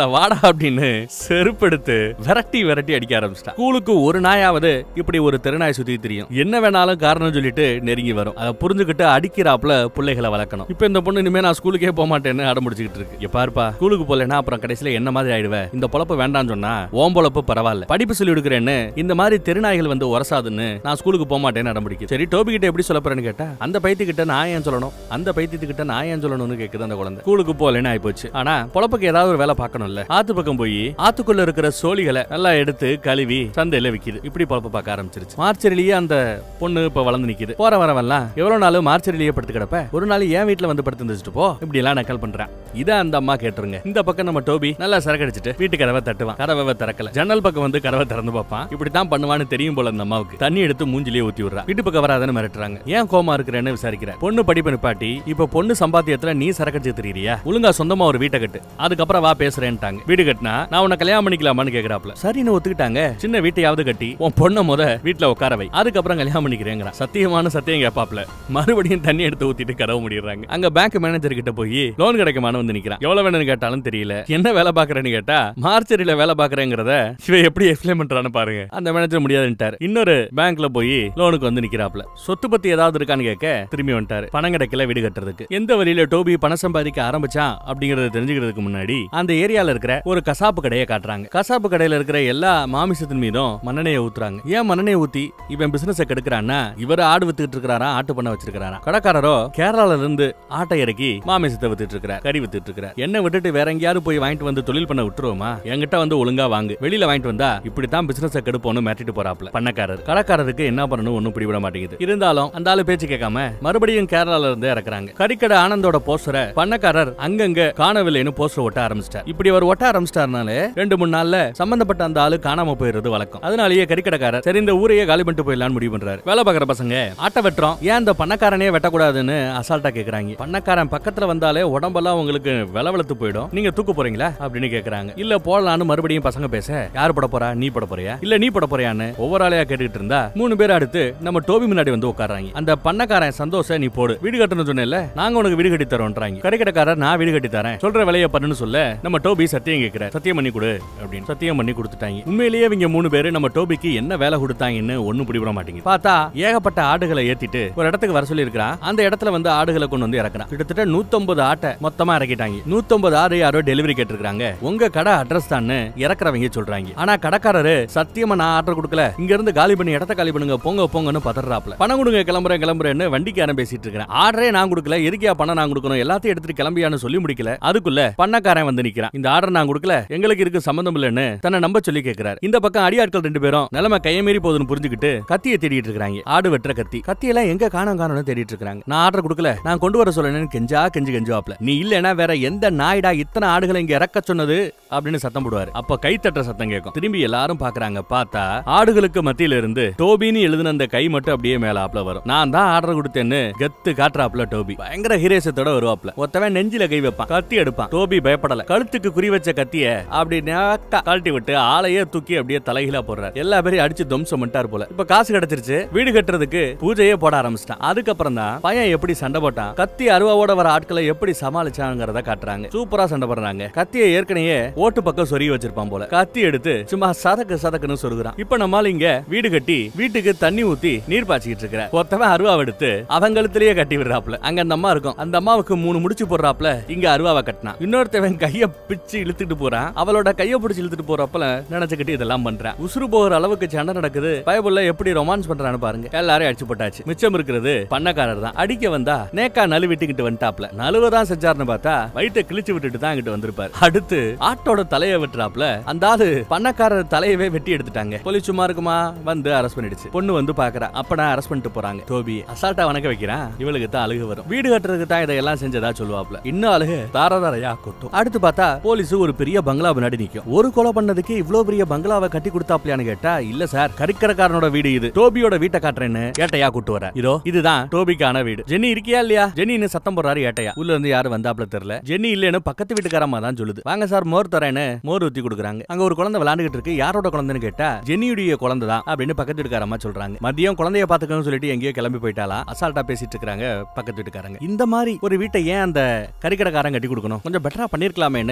Speaker 1: வாடா அப்படின்னு செருப்பெடுத்து விரட்டி விரட்டி அடிக்க ஆரம்பிச்சிட்டா ஸ்கூலுக்கு ஒரு நாயாவது இப்படி ஒரு தெருநாய் சுத்தி தெரியும் என்ன வேணாலும் காரணம் சொல்லிட்டு நெருங்கி வரும் அதை புரிஞ்சுக்கிட்டு அடிக்கிறாப்புல பிள்ளைகளை வளர்க்கணும் இப்ப இந்த பொண்ணு இனிமே நான் ஸ்கூலுக்கே போக மாட்டேன்னு அடம்பிடிச்சிட்டு இருக்கு இங்க பாருப்பா ஸ்கூலுக்கு போலனா அப்புறம் கடைசியில என்ன மாதிரி ஆயிடுவேன் இந்த பொழப்பு வேண்டாம்னு சொன்னா ஓம் பொழப்பு பரவாயில்ல படிப்பு சொல்லி கொடுக்குறேன்னு இந்த மாதிரி தெருநாய்கள் வந்து உரசாதுன்னு நான் ஸ்கூலுக்கு போக மாட்டேன்னு அடம்பிடிக்கு சரி டோபி கிட்ட எப்படி சொல்ல போறேன்னு கேட்டா அந்த பைத்தியக்கிட்ட நான் ஏன் சொல்லணும் அந்த பைத்தியத்துக்கிட்ட நான் ஏன் சொல்லணும்னு கேக்குது அந்த குழந்தை ஸ்கூலுக்கு போலன்னு ஆயிப்போச்சு ஆனா பொழப்புக்கு ஏதாவது ஒரு வேலை பார்க்கணும்ல ஆத்து பக்கம் போய் ஆத்துக்குள்ள இருக்கிற சோழிகளை நல்லா எடுத்து கழுவி சந்தையில விக்குது இப்படி பொழப்பு பார்க்க ஆரம்பிச்சிருச்சு மார்ச்சரிலேயே அந்த பொண்ணு இப்ப வளர்ந்து நிக்குது போற வரவெல்லாம் எவ்வளவு நாள் மார்ச்சரிலேயே படுத்து கிடப்ப ஒரு நாள் என் வீட்டுல வந்து படுத்து இருந்துட்டு போ இப்படி எல்லாம் நக்கல் பண்றேன் இத அந்த அம்மா கேட்டுருங்க இந்த பக்கம் நம்ம டோபி நல்லா சரக்கடிச்சிட்டு வீட்டு கதவை தட்டுவான் கதவை திறக்கல ஜன்னல் பக்கம் வந்து கதவை திறந்து பார்ப்பான் இப்படித்தான் பண்ணுவான்னு தெரியும் போல அந்த அம்மாவுக்கு தண்ணி எடுத்து மூஞ்சிலேயே ஊத்தி விடுறா வீட்டு பக்கம் வராதன்னு மிரட்டுறாங்க ஏன் கோமா இருக்கிறேன்னு விசாரிக்கிற பொண்ணு படிப்பு நிப்பாட்டி இப்ப பொண்ணு சம்பாத்தியத்துல நீ சரக்கடிச்சு தெரியுறியா ஒழுங்கா சொந்தமா ஒரு வீட்டை கட்டு அதுக்கப்புறம் வா பேசுறேன்ட்டாங்க வீடு கட்டினா நான் உன்னை கல்யாணம் பண்ணிக்கலாமான்னு கேக்குறாப்ல சரின்னு ஒத்துக்கிட்டாங்க சின்ன வீட்டையாவது கட்டி உன் பொண்ணை முத வீட்டுல உட்கார வை அதுக்கப்புறம் கல்யாணம் பண்ணிக்கிறேங்கிறான் சத்தியமான சத்தியம் கேப்பாப்ல மறுபடியும் தண்ணி எடுத்து ஊத்திட்டு கதவு முடிடுறாங்க அங்க பேங்க் மேனேஜர் கிட்ட போய் லோன் கிடைக்குமான்னு வந்து நிக்கிறான் எவ்வளவு வேணும்னு கேட்டாலும் தெரியல என்ன வேலை பாக்குறேன்னு கேட்டா மார்ச்சரியில வேலை பாக்குறேங்கிறத இவ எப்படி எக்ஸ்பிளைன் பண்றான்னு பாருங்க அந்த மேனேஜர் முடியாதுன்ட்டாரு இன்னொரு பேங்க்ல போய் லோனுக்கு வந்து நிக்கிறாப்ல சொத்து பத்தி ஏதாவது இருக்கான்னு கேட்க திரும்பி வந்துட்டாரு பணம் கிடைக்கல வீடு கட்டுறதுக்கு எந்த வழியில டோபி பணம் சம்பாதிக்க ஆரம்பிச்சான் அப்படிங்கறத தெரிஞ்சுக்கிறதுக்கு முன்னாடி அந்த ஏரியால இருக்கிற ஒரு கசாப்பு கடையை காட்டுறாங்க கசாப்பு கடையில இருக்கிற எல்லா மாமிசத்தின் மீதும் மண்ணெண்ணெயை ஊத்துறாங்க ஏன் மண்ணெண்ணெயை ஊத்தி இவன் பிசினஸ் கெடுக்கிறான்னா இவர் ஆடு வித்துக்கிட்டு இருக்கிறாரா ஆட்டு பண்ண வச்சிருக்காரா கடைக்காரரோ கேரளால இருந்து ஆட்டை இறக்கி மாமிசத்தை வித்துட்டு இருக்கிறார் கறி வித்துட்டு இருக்கிறார் என்ன விட்டுட்டு வேற எங்கேயாவது போய் வாங்கிட்டு வந்து தொழில் பண்ண விட்டுருவோமா என்கிட்ட வந்து ஒழுங்கா வாங்கு வெளியில வாங்கிட்டு வந்தா இப்படித்தான் பிசினஸ் கெடுப்போம்னு மிரட்டிட்டு போறாப்ல பண்ணக்காரர் கடைக்காரருக்கு என்ன பண்ணணும் ஒண்ணும் பிடிவிட மாட்டேங்குது இருந்தாலும் அந்த ஆளு பேச்சு கேட்காம மறுபடியும் கேரளால இருந்து இறக்குறாங்க கறிக்கடை ஆனந்தோட போஸ்டரை பண்ணக்காரர் அங்கங்க காணவில்லைன்னு போஸ்டர் ஒட்ட ஆரம்பிச்சிட்டார் இப்படி அவர் ஒட்ட ஆரம்பிச்சிட்டாருனாலே ரெண்டு மூணு நாள்ல சம்பந்தப்பட்ட அந்த ஆளு காணாம போயிடுறது வழக்கம் அதனாலேயே கறிக்கடைக்காரர் சரி இந்த ஊரையே காலி பண்ணிட்டு போயிடலாம்னு முடிவு பண்றாரு வேலை பார்க்குற பசங்க ஆட்டை வெட்டுறோம் ஏன் இந்த பண்ணக்காரனே வெட்டக்கூடாதுன்னு அசால்ட்டா கேக்குறாங்க பண்ணக்காரன் பக்கத்துல வந்தாலே உடம்பெல்லாம் உங்களுக்கு வில வளர்த்து போயிடும் நீங்க தூக்க போறீங்களா அப்படின்னு கேக்குறாங்க இல்ல போடலான்னு மறுபடியும் பசங்க பேச யார் பட போறா நீ பட போறியா இல்ல நீ பட போறியான்னு ஒவ்வொரு ஆளையா கேட்டுக்கிட்டு இருந்தா மூணு பேர் அடுத்து நம்ம டோபி முன்னாடி வந்து உட்கார்றாங்க அந்த பண்ணக்காரன் சந்தோஷ நீ போடு வீடு கட்டணும் சொன்னேன்ல நாங்க உனக்கு வீடு கட்டி தரோன்றாங்க கடைக்கடைக்காரர் நான் வீடு கட்டி தரேன் சொல்ற வேலையை பண்ணுன்னு சொல்ல நம்ம டோபி சத்தியம் கேட்கிற சத்தியம் பண்ணி கொடு அப்படின்னு சத்தியம் பண்ணி கொடுத்துட்டாங்க உண்மையிலேயே இவங்க மூணு பேரு நம்ம டோபிக்கு என்ன வேலை கொடுத்தாங்கன்னு ஒண்ணும் பிடிபட மாட்டேங்குது பார்த்தா ஏகப்பட்ட ஆடுகளை ஏத்திட்டு ஒரு இடத்துக்கு வர சொல்லி அந்த இடத்துல வந்து ஆடுகளை கொண்டு வந்து இறக்குறான் கிட்டத்தட்ட 150 ஆட்டை மொத்தமா இறக்கிட்டாங்க 150 ஆடு யாரோ டெலிவரி கேட்டிருக்காங்க உங்க கடை அட்ரஸ் தான் இறக்குறவங்க சொல்றாங்க ஆனா கடைக்காரரு சத்தியமா நான் ஆர்டர் கொடுக்கல இங்க இருந்து காலி பண்ணி இடத்த காலி பண்ணுங்க போங்க போங்கன்னு பதறாப்ல பணம் கொடுங்க கிளம்புறேன் கிளம்புறேன்னு வண்டிக்காரன் பேசிட்டு இருக்கிறேன் ஆர்டரே நான் கொடுக்கல எதுக்கியா பணம் நான் கொடுக்கணும் எல்லாத்தையும் எடுத்துட்டு கிளம்பியான்னு சொல்லி முடிக்கல அதுக்குள்ள பண்ணக்காரன் வந்து நிக்கிறான் இந்த ஆர்டர் நான் கொடுக்கல எங்களுக்கு இருக்கு சம்பந்தம் இல்லைன்னு தன்னை நம்ப சொல்லி கேக்குறாரு இந்த பக்கம் அடியாட்கள் ரெண்டு பேரும் நிலைமை கையமீறி போகுதுன்னு புரிஞ்சுக்கிட்டு கத்தியை தேடிட்டு இருக்காங்க ஆடு வெட்டுற கத்தி கத்தியெல்லாம் எங்க காணோம் காணோம்னு தேடிட்டு இருக்காங்க நான் ஆர்டர் கொடுக்கல நான் கொண்டு வர சொல்லணும்னு கெஞ்சா கெஞ்சு கெஞ்சுவாப்ல நீ இல்லைன்னா வேற எந்த நாய்டா இத்தனை ஆடுகளை இங்க இறக்க சொன்னது அப்படின்னு சத்தம் போடுவாரு அப்ப கை தட்டுற சத்தம் கேட்கும் திரும்பி எல்லாரும் பாக்குறாங்க பார்த்தா ஆடுகளுக்கு மத்தியில இருந்து டோபின்னு எழுதின அந்த கை மட்டும் அப்படியே மேல ஆப்ல வரும் நான் தான் ஆர்டர் கொடுத்தேன்னு கெத்து காட்டுறாப்ல டோபி பயங்கர ஹீரேசத்தோட வருவாப்ல ஒருத்தவன் நெஞ்சில கை வைப்பான் கத்தி எடுப்பான் டோபி பயப்படல கழுத்துக்கு குறி வச்ச கத்திய அப்படி நேக்கா கழட்டி விட்டு ஆளையே தூக்கி அப்படியே தலைகீழா போடுறாரு எல்லா பேரையும் அடிச்சு துவம்சம் பண்ணிட்டார் போல இப்ப காசு கிடைச்சிருச்சு வீடு கட்டுறதுக்கு பூஜையே போட ஆரம்பிச்சிட்டான் அதுக்கப்புறம் தான் பையன் எப்படி சண்டை போட்டான் கத்தி அருவாவோட வர ஆட்களை எப்படி சமாளிச்சாங்கிறத காட்டுறாங்க சூப்பரா சண்டை போடுறாங்க கத்தியை ஏற்கனவே ஓட்டு பக்கம் சொருகி வச்சிருப்பான் போல கத்தி எடுத்து சும்மா சதக்கு சதக்குன்னு சொருகுறான் இப்ப நம்மால இங்க வீடு கட்டி வீட்டுக்கு தண்ணி ஊத்தி நீர் பாய்ச்சிக்கிட்டு இருக்கிற ஒருத்தவன் அருவாவை எடுத்து அவன் கழுத்திலேயே கட்டி விடுறாப்ல அங்க அந்த அம்மா இருக்கும் அந்த அம்மாவுக்கு மூணு முடிச்சு போடுறாப்ல இங்க அருவாவை கட்டினான் இன்னொருத்தவன் கைய பிச்சு இழுத்துட்டு போறான் அவளோட கைய பிடிச்சு இழுத்துட்டு போறப்பல நினைச்சுக்கிட்டு இதெல்லாம் பண்றான் உசுறு போகிற அளவுக்கு சண்டை நடக்குது பயபுள்ள எப்படி ரொமான்ஸ் பண்றான்னு பாருங்க எல்லாரும் அடிச்சு போட்டாச்சு மிச்சம் இருக்கிறது பண்ணக்காரர் தான் அடிக்க வந்தா நேக்கா நழுவிட்டுக்கிட்டு வந்துட்டாப்ல நழுவதான் செஞ்சாருன்னு பார்த்தா வயித்தை கிழிச்சு விட்டுட்டு தான் இங்கிட்டு வந்திருப்பாரு அடுத்து ஆட்டோட தலையை வெட்டுறாப்ல அந்த ஆளு பண்ணக்காரர் தலையவே வெட்டி எடுத்துட்டாங்க போலீஸ் சும்மா இருக்குமா வந்து அரெஸ்ட் பண்ணிடுச்சு பொண்ணு வந்து பாக்குறா அப்படா அரெஸ்ட் பண்ணிட்டு போறாங்க டோபி அசால்ட்டா வணக்க வைக்கிறான் இவளுக்கு தான் அழுகு வரும் வீடு கட்டுறதுக்கு தான் இதெல்லாம் செஞ்சதா சொல்லுவாப்ல இன்னும் அழுகு தாரதாரையா கொட்டும் அடுத்து பார்த்தா போலீஸ் ஒரு பெரிய பங்களா முன்னாடி நிக்கும் ஒரு கொலை பண்ணதுக்கு இவ்ளோ பெரிய பங்களாவை கட்டி கொடுத்தாப்லையான்னு கேட்டா இல்ல சார் கறிக்கடைக்காரனோட வீடு இது டோபியோட வீட்டை காட்டுறேன்னு ஏட்டையா கூட்டு வர இதோ இதுதான் டோபிக்கான வீடு ஜென்னி இருக்கியா இல்லையா ஜென்னின்னு சத்தம் போடுறாரு ஏட்டையா உள்ள இருந்து யாரும் வந்தாப்ல தெரியல ஜென்னி இல்லன்னு பக்கத்து வீட்டுக்காரம்மா தான் சொல்லுது வாங்க சார் மோர் தரேன்னு மோர் ஊத்தி கொடுக்குறாங்க அங்க ஒரு குழந்தை விளையாண்டுகிட்டு இருக்கு யாரோட குழந்தைன்னு கேட்டா ஜென்னியுடைய குழந்தை தான் அப்படின்னு பக்கத்து வீட்டுக்காரம்மா சொல்றாங்க மதியம் குழந்தைய பாத்துக்கணும்னு சொல்லிட்டு எங்கேயோ கிளம்பி போயிட்டாலாம் அசால்ட்டா பேசிட்டு இருக்காங்க பக்கத்து வீட்டுக்காரங்க இந்த மாதிரி ஒரு வீட்டை ஏன் அந்த கறிக்கடைக்காரன் கட்டி கொடுக்கணும் கொஞ்சம் பெட்டரா பண்ணிருக்கலாமேன்னு இன்ஸ்பெக்டர்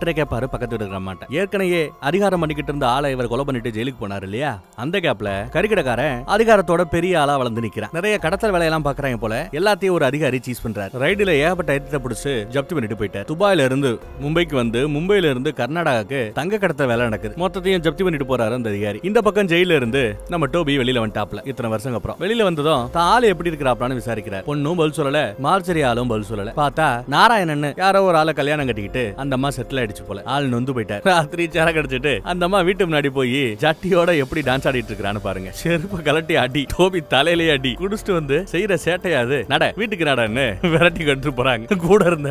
Speaker 1: உடனே கேட்பாரு பக்கத்து இருக்கிற மாட்டேன் ஏற்கனவே அதிகாரம் பண்ணிக்கிட்டு இருந்த ஆளை இவர் கொலை பண்ணிட்டு ஜெயிலுக்கு போனாரு இல்லையா அந்த கேப்ல கறிக்கடைக்காரன் அதிகாரத்தோட பெரிய ஆளா வளர்ந்து நிக்கிறான் நிறைய கடத்தல் வேலையெல்லாம் பாக்குறாங்க போல எல்லாத்தையும் ஒரு அதிகாரி சீஸ் பண்றாரு ரைடுல ஏகப்பட்ட ஐட்டத்தை பிடிச்சு ஜப்தி பண்ணிட்டு போயிட்டார் துபாயில இருந்து மும்பைக்கு வந்து மும்பைல இருந்து கர்நாடகாக்கு தங்க கடத்தல் வேலை நடக்குது மொத்தத்தையும் ஜப்தி பண்ணிட்டு போறாரு அந்த அதிகாரி இந்த பக்கம் ஜெயில இருந்து நம்ம டோபி வெளியில வந்துட்டாப்ல இத்தனை வருஷம் அப்புறம் வெளியில வந்ததும் தான் ஆளு எப்படி இருக்கிறாப்லான்னு விசாரிக்கிறார் பொண்ணும் பதில் சொல்லல மார்ச்சரி ஆளும் பதில் சொல்லல பார்த்தா நாராயணன் யாரோ ஒரு ஆளை கல்யாணம் கட்டிக்கிட்டு அந்த அம்மா செட்டில் ஆயிடுச்சு போல ஆள் நொந்து போயிட்டார் ராத்திரி சேர கடிச்சிட்டு அந்த அம்மா வீட்டு முன்னாடி போய் ஜட்டியோட எப்படி டான்ஸ் ஆடிட்டு இருக்கான்னு பாருங்க செருப்பு கலட்டி அடி டோபி தலையிலே அடி குடிச்சிட்டு வந்து செய்யற சேட்டையாது நட வீட்டுக்கு நடன்னு விரட்டி கட்டு போறாங்க கூட இருந்த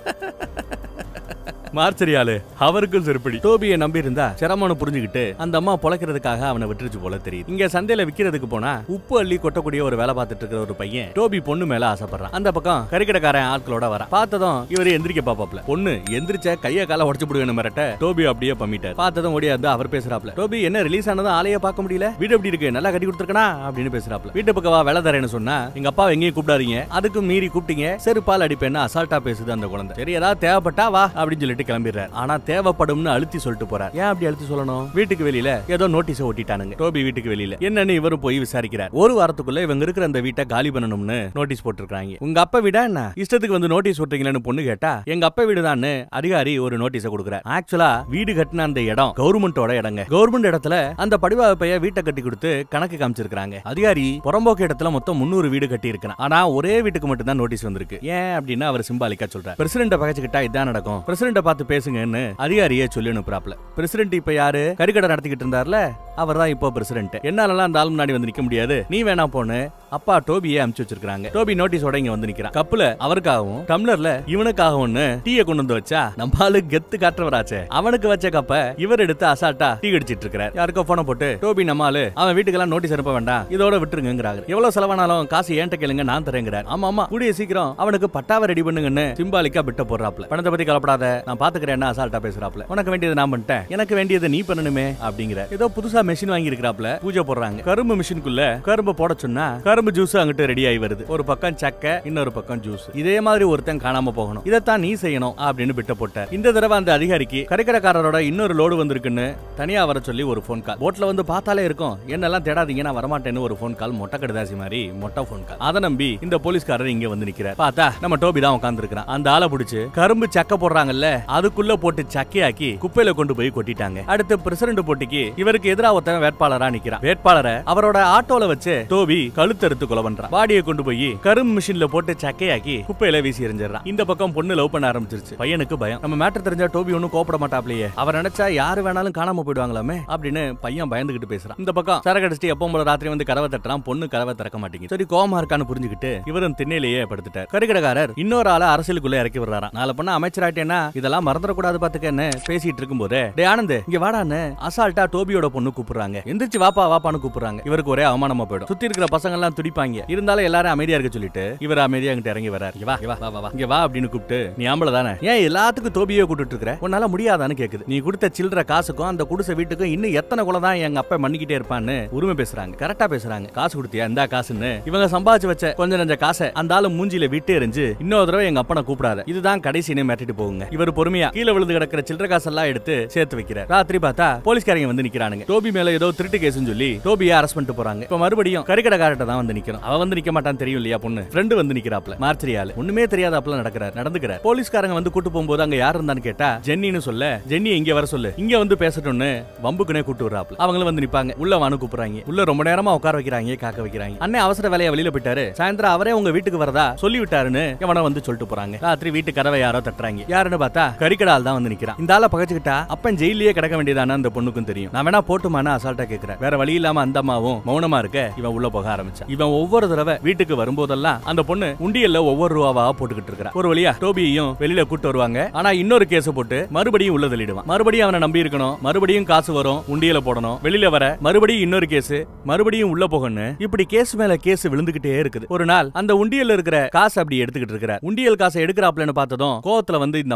Speaker 1: மார்ச்சரியாலு அவருக்கும் செருப்படி டோபியை நம்பி இருந்தா சிரமம்னு புரிஞ்சுக்கிட்டு அந்த அம்மா பொழைக்கிறதுக்காக அவனை விட்டுருச்சு போல தெரியுது இங்க சந்தையில விக்கிறதுக்கு போனா உப்பு அள்ளி கொட்டக்கூடிய ஒரு வேலை பார்த்துட்டு இருக்கிற ஒரு பையன் டோபி பொண்ணு மேல ஆசைப்படுறான் அந்த பக்கம் கறிக்கடைக்காரன் ஆட்களோட வரான் பார்த்ததும் இவர் எந்திரிக்க பாப்பாப்ல பொண்ணு எந்திரிச்ச கைய கால உடச்சு போடுவேன்னு மிரட்ட டோபி அப்படியே பம்மிட்டார் பார்த்ததும் ஓடியாந்து அவர் பேசுறாப்ல டோபி என்ன ரிலீஸ் ஆனதும் ஆளையே பார்க்க முடியல வீடு எப்படி இருக்கு நல்லா கட்டி கொடுத்துருக்கனா அப்படின்னு பேசுறாப்ல வீட்டு பக்கம் வா வேலை தரேன்னு சொன்னா எங்க அப்பா எங்கேயும் கூப்பிடாதீங்க அதுக்கு மீறி கூப்பிட்டீங்க செருப்பால் அடிப்பேன்னு அசால்ட்டா பேசுது அந்த குழந்தை சரி ஏதாவது தேவைப்பட்டா வா அப்படின்னு சொல்லிட்டு கிளம்பிடுறாரு ஆனா தேவைப்படும்னு அழுத்தி சொல்லிட்டு போறார் ஏன் அப்படி அழுத்தி சொல்லணும் வீட்டுக்கு வெளியில ஏதோ நோட்டீஸ் ஒட்டிட்டானுங்க டோபி வீட்டுக்கு வெளியில என்னன்னு இவரும் போய் விசாரிக்கிறார் ஒரு வாரத்துக்குள்ள இவங்க இருக்கிற அந்த வீட்டை காலி பண்ணணும்னு நோட்டீஸ் போட்டிருக்காங்க உங்க அப்பா வீடா என்ன இஷ்டத்துக்கு வந்து நோட்டீஸ் ஓட்டுறீங்களேன்னு பொண்ணு கேட்டா எங்க அப்பா வீடு அதிகாரி ஒரு நோட்டீஸ கொடுக்குறார் ஆக்சுவலா வீடு கட்டின அந்த இடம் கவர்மெண்டோட இடங்க கவர்மெண்ட் இடத்துல அந்த படிவா பைய வீட்டை கட்டி கொடுத்து கணக்கு காமிச்சிருக்காங்க அதிகாரி புறம்போக்கு இடத்துல மொத்தம் முன்னூறு வீடு கட்டி இருக்கிறான் ஆனா ஒரே வீட்டுக்கு மட்டும் தான் நோட்டீஸ் வந்திருக்கு ஏன் அப்படின்னா அவர் சிம்பாலிக்கா சொல்றார் பிரசிடண்ட பகச்சுக்கிட்டா இதான் நடக்கும் பிரசிடண்ட பார்த்து பேசுங்கன்னு அதிகாரியே சொல்லி அனுப்புறாப்ல பிரசிடென்ட் இப்ப யாரு கறிக்கடை நடத்திக்கிட்டு இருந்தார்ல அவர் தான் இப்போ பிரசிடென்ட் என்னாலலாம் அந்த ஆள் முன்னாடி வந்து நிக்க முடியாது நீ வேணா போன்னு அப்பா டோபியே அனுப்பிச்சு வச்சிருக்காங்க டோபி நோட்டீஸோட இங்க வந்து நிக்கிறான் கப்புல அவருக்காகவும் டம்ளர்ல இவனுக்காகவும் டீயை கொண்டு வந்து வச்சா நம்ம ஆளு கெத்து காட்டுறவராச்சே அவனுக்கு வச்ச கப்ப இவர் எடுத்து அசால்ட்டா டீ கடிச்சிட்டு இருக்கிறார் யாருக்கோ போன போட்டு டோபி நம்ம ஆளு அவன் வீட்டுக்கெல்லாம் நோட்டீஸ் அனுப்ப வேண்டாம் இதோட விட்டுருங்கிறாங்க எவ்வளவு செலவானாலும் காசு ஏன்ட்ட கேளுங்க நான் தரேங்கிறார் ஆமா ஆமா கூடிய சீக்கிரம் அவனுக்கு பட்டாவை ரெடி பண்ணுங்கன்னு சிம்பாலிக்கா பிட்ட போடுறாப்ல பணத்தை பத்தி கலப்படாத நான் பாத்துக்கிறேன் அசால்ட்டா பேசுறாப்ல உனக்கு வேண்டியது நான் பண்ணிட்டேன் எனக்கு வேண்டியது நீ பண்ணணுமே அப்படிங்கிற ஏதோ புதுசா மெஷின் வாங்கி இருக்கிறாப்ல பூஜை போடுறாங்க கரும்பு மிஷினுக்குள்ள கரும்பு போட சொன்னா கரும்பு ஜூஸ் அங்கிட்டு ரெடி ஆகி வருது ஒரு பக்கம் சக்கை இன்னொரு பக்கம் ஜூஸ் இதே மாதிரி ஒருத்தன் காணாம போகணும் இதைத்தான் நீ செய்யணும் அப்படின்னு பிட்ட போட்டார் இந்த தடவை அந்த அதிகாரிக்கு கரைக்கடைக்காரரோட இன்னொரு லோடு வந்திருக்குன்னு தனியா வர சொல்லி ஒரு ஃபோன் கால் போட்ல வந்து பார்த்தாலே இருக்கும் என்னெல்லாம் தேடாதீங்க நான் வரமாட்டேன்னு ஒரு ஃபோன் கால் மொட்டை கடுதாசி மாதிரி மொட்டை ஃபோன் கால் அதை நம்பி இந்த போலீஸ்காரர் இங்க வந்து நிக்கிறார் பார்த்தா நம்ம டோபி தான் உட்கார்ந்து இருக்கிறான் அந்த ஆளை பிடிச்சு கரும்பு சக்கை போடுறாங்கல்ல அதுக்குள்ள போட்டு சக்கையாக்கி குப்பையில கொண்டு போய் கொட்டிட்டாங்க அடுத்து பிரசிடண்ட் போட்டிக்கு இவருக்கு எதிராக ஒருத்தன் வேட்பாளரா நிக்கிறான் வேட்பாளரை அவரோட ஆட்டோல வச்சு டோபி கழுத்தறுத்து கொலை பண்றான் பாடியை கொண்டு போய் கரும்பு மிஷின்ல போட்டு சக்கையாக்கி குப்பையில வீசி எறிஞ்சிடறான் இந்த பக்கம் பொண்ணு லவ் பண்ண ஆரம்பிச்சிருச்சு பையனுக்கு பயம் நம்ம மேட்டர் தெரிஞ்சா டோபி ஒன்னும் கோப்பட மாட்டாப்லயே அவர் நினைச்சா யாரு வேணாலும் காணாம போயிடுவாங்களாமே அப்படின்னு பையன் பயந்துகிட்டு பேசுறான் இந்த பக்கம் சரக்கடிச்சிட்டு எப்பவும் போல ராத்திரி வந்து கதவை தட்டுறான் பொண்ணு கதவை திறக்க மாட்டேங்குது சரி கோமா இருக்கான்னு புரிஞ்சுக்கிட்டு இவரும் திண்ணையிலேயே படுத்துட்டார் கறிக்கடைக்காரர் இன்னொரு ஆளை அரசியலுக்குள்ள இறக்கி விடுறாராம் நாளை பண்ண அமைச்சராயிட்டேன்னா இதெல்லாம் மறந்துடக்கூடாது பாத்துக்கன்னு பேசிட்டு இருக்கும் போதே டே ஆனந்த் இங்க வாடான்னு அசால்ட்டா டோபியோட பொண்ணு கூப்பிடுறாங்க எந்திரிச்சு வாப்பா வாப்பான்னு கூப்பிடுறாங்க இவருக்கு ஒரே அவமானமா போயிடும் சுத்தி இருக்கிற பசங்க எல்லாம் துடிப்பாங்க இருந்தாலும் எல்லாரும் அமைதியா இருக்க சொல்லிட்டு இவர் அமைதியா அங்கிட்ட இறங்கி வரார் இங்க வா இங்க வா வா, வா வா இங்க வா அப்படின்னு கூப்பிட்டு நீ ஆம்பளை தானே ஏன் எல்லாத்துக்கும் தோபியே கூட்டிட்டு இருக்கிற உன்னால முடியாதான்னு கேக்குது நீ கொடுத்த சில்லற காசுக்கும் அந்த குடிசை வீட்டுக்கும் இன்னும் எத்தனை குலை தான் எங்க அப்பா மன்னிக்கிட்டே இருப்பான்னு உரிமை பேசுறாங்க கரெக்டா பேசுறாங்க காசு கொடுத்தியா இந்தா காசுன்னு இவங்க சம்பாதிச்சு வச்ச கொஞ்சம் நஞ்ச காசை அந்த ஆளு மூஞ்சில விட்டு எரிஞ்சு இன்னொரு தடவை எங்க அப்பனை கூப்பிடாத இதுதான் கடைசினே மிரட்டிட்டு போகுங்க இவர் பொறுமையா கீழே விழுந்து கிடக்கிற சில்லற காசெல்லாம் எடுத்து சேர்த்து வைக்கிறார் ராத்திரி பார்த்தா போலீஸ்காரங்க வந்து நிக்கிறானுங்க டோபி மேல ஏதோ திருட்டு கேஸ்னு சொல்லி டோபியை அரெஸ்ட் பண்ணிட்டு போறாங்க இப்ப மறுபடியும் கறிக்கடைக்காரட்ட தான் வந்து நிக்கணும் அவ வந்து நிக்க மாட்டான்னு தெரியும் இல்லையா பொண்ணு ஃப்ரெண்டு வந்து நிக்கிறாப்ல மார்ச்சரியால ஒண்ணுமே தெரியாதாப்ல நடக்கிறார் நடந்துக்கிறார் போலீஸ்காரங்க வந்து கூட்டு போகும்போது அங்க யார் இருந்தான்னு கேட்டா ஜென்னின்னு சொல்ல ஜென்னி இங்க வர சொல்லு இங்க வந்து பேசட்டும்னு வம்புக்குனே கூட்டு வர்றாப்ல அவங்களும் வந்து நிப்பாங்க உள்ள வானு கூப்பிடுறாங்க உள்ள ரொம்ப நேரமா உட்கார வைக்கிறாங்க காக்க வைக்கிறாங்க அண்ணே அவசர வேலையா வெளியில போயிட்டாரு சாயந்தரம் அவரே உங்க வீட்டுக்கு வரதா சொல்லி விட்டாருன்னு எவனோ வந்து சொல்லிட்டு போறாங்க ராத்திரி வீட்டு கதவை யாரோ தட்டுறாங்க யாருன்னு பார்த்தா கறிக்கடால் தான் வந்து நிக்கிறான் இந்த ஆளை பகச்சுக்கிட்டா அப்பன் ஜெயிலேயே கிடக்க வேண்டியதான அந்த பொண்ணுக்கும் தெரியும் நான் வேணா போட்டுமான்னு அசால்ட்டா கேக்குறேன் வேற வழி இல்லாம அந்த அம்மாவும் மௌனமா இருக்க இவன் உள்ள போக ஆரம்பிச்சான் இவன் ஒவ்வொரு தடவை வீட்டுக்கு வரும்போதெல்லாம் அந்த பொண்ணு உண்டியல்ல ஒவ்வொரு ரூபாவா போட்டுக்கிட்டு இருக்கிறான் ஒரு வழியா டோபியையும் வெளியில கூட்டு வருவாங்க ஆனா இன்னொரு கேஸ் போட்டு மறுபடியும் உள்ள தள்ளிடுவான் மறுபடியும் அவனை நம்பி இருக்கணும் மறுபடியும் காசு வரும் உண்டியல போடணும் வெளியில வர மறுபடியும் இன்னொரு கேஸ் மறுபடியும் உள்ள போகணும் இப்படி கேஸ் மேல கேஸ் விழுந்துகிட்டே இருக்குது ஒரு நாள் அந்த உண்டியல்ல இருக்கிற காசு அப்படி எடுத்துக்கிட்டு இருக்கிறார் உண்டியல் காசை எடுக்கிறாப்லன்னு பார்த்ததும் கோவத்துல வந்து இந்த அம்மா கத்தும்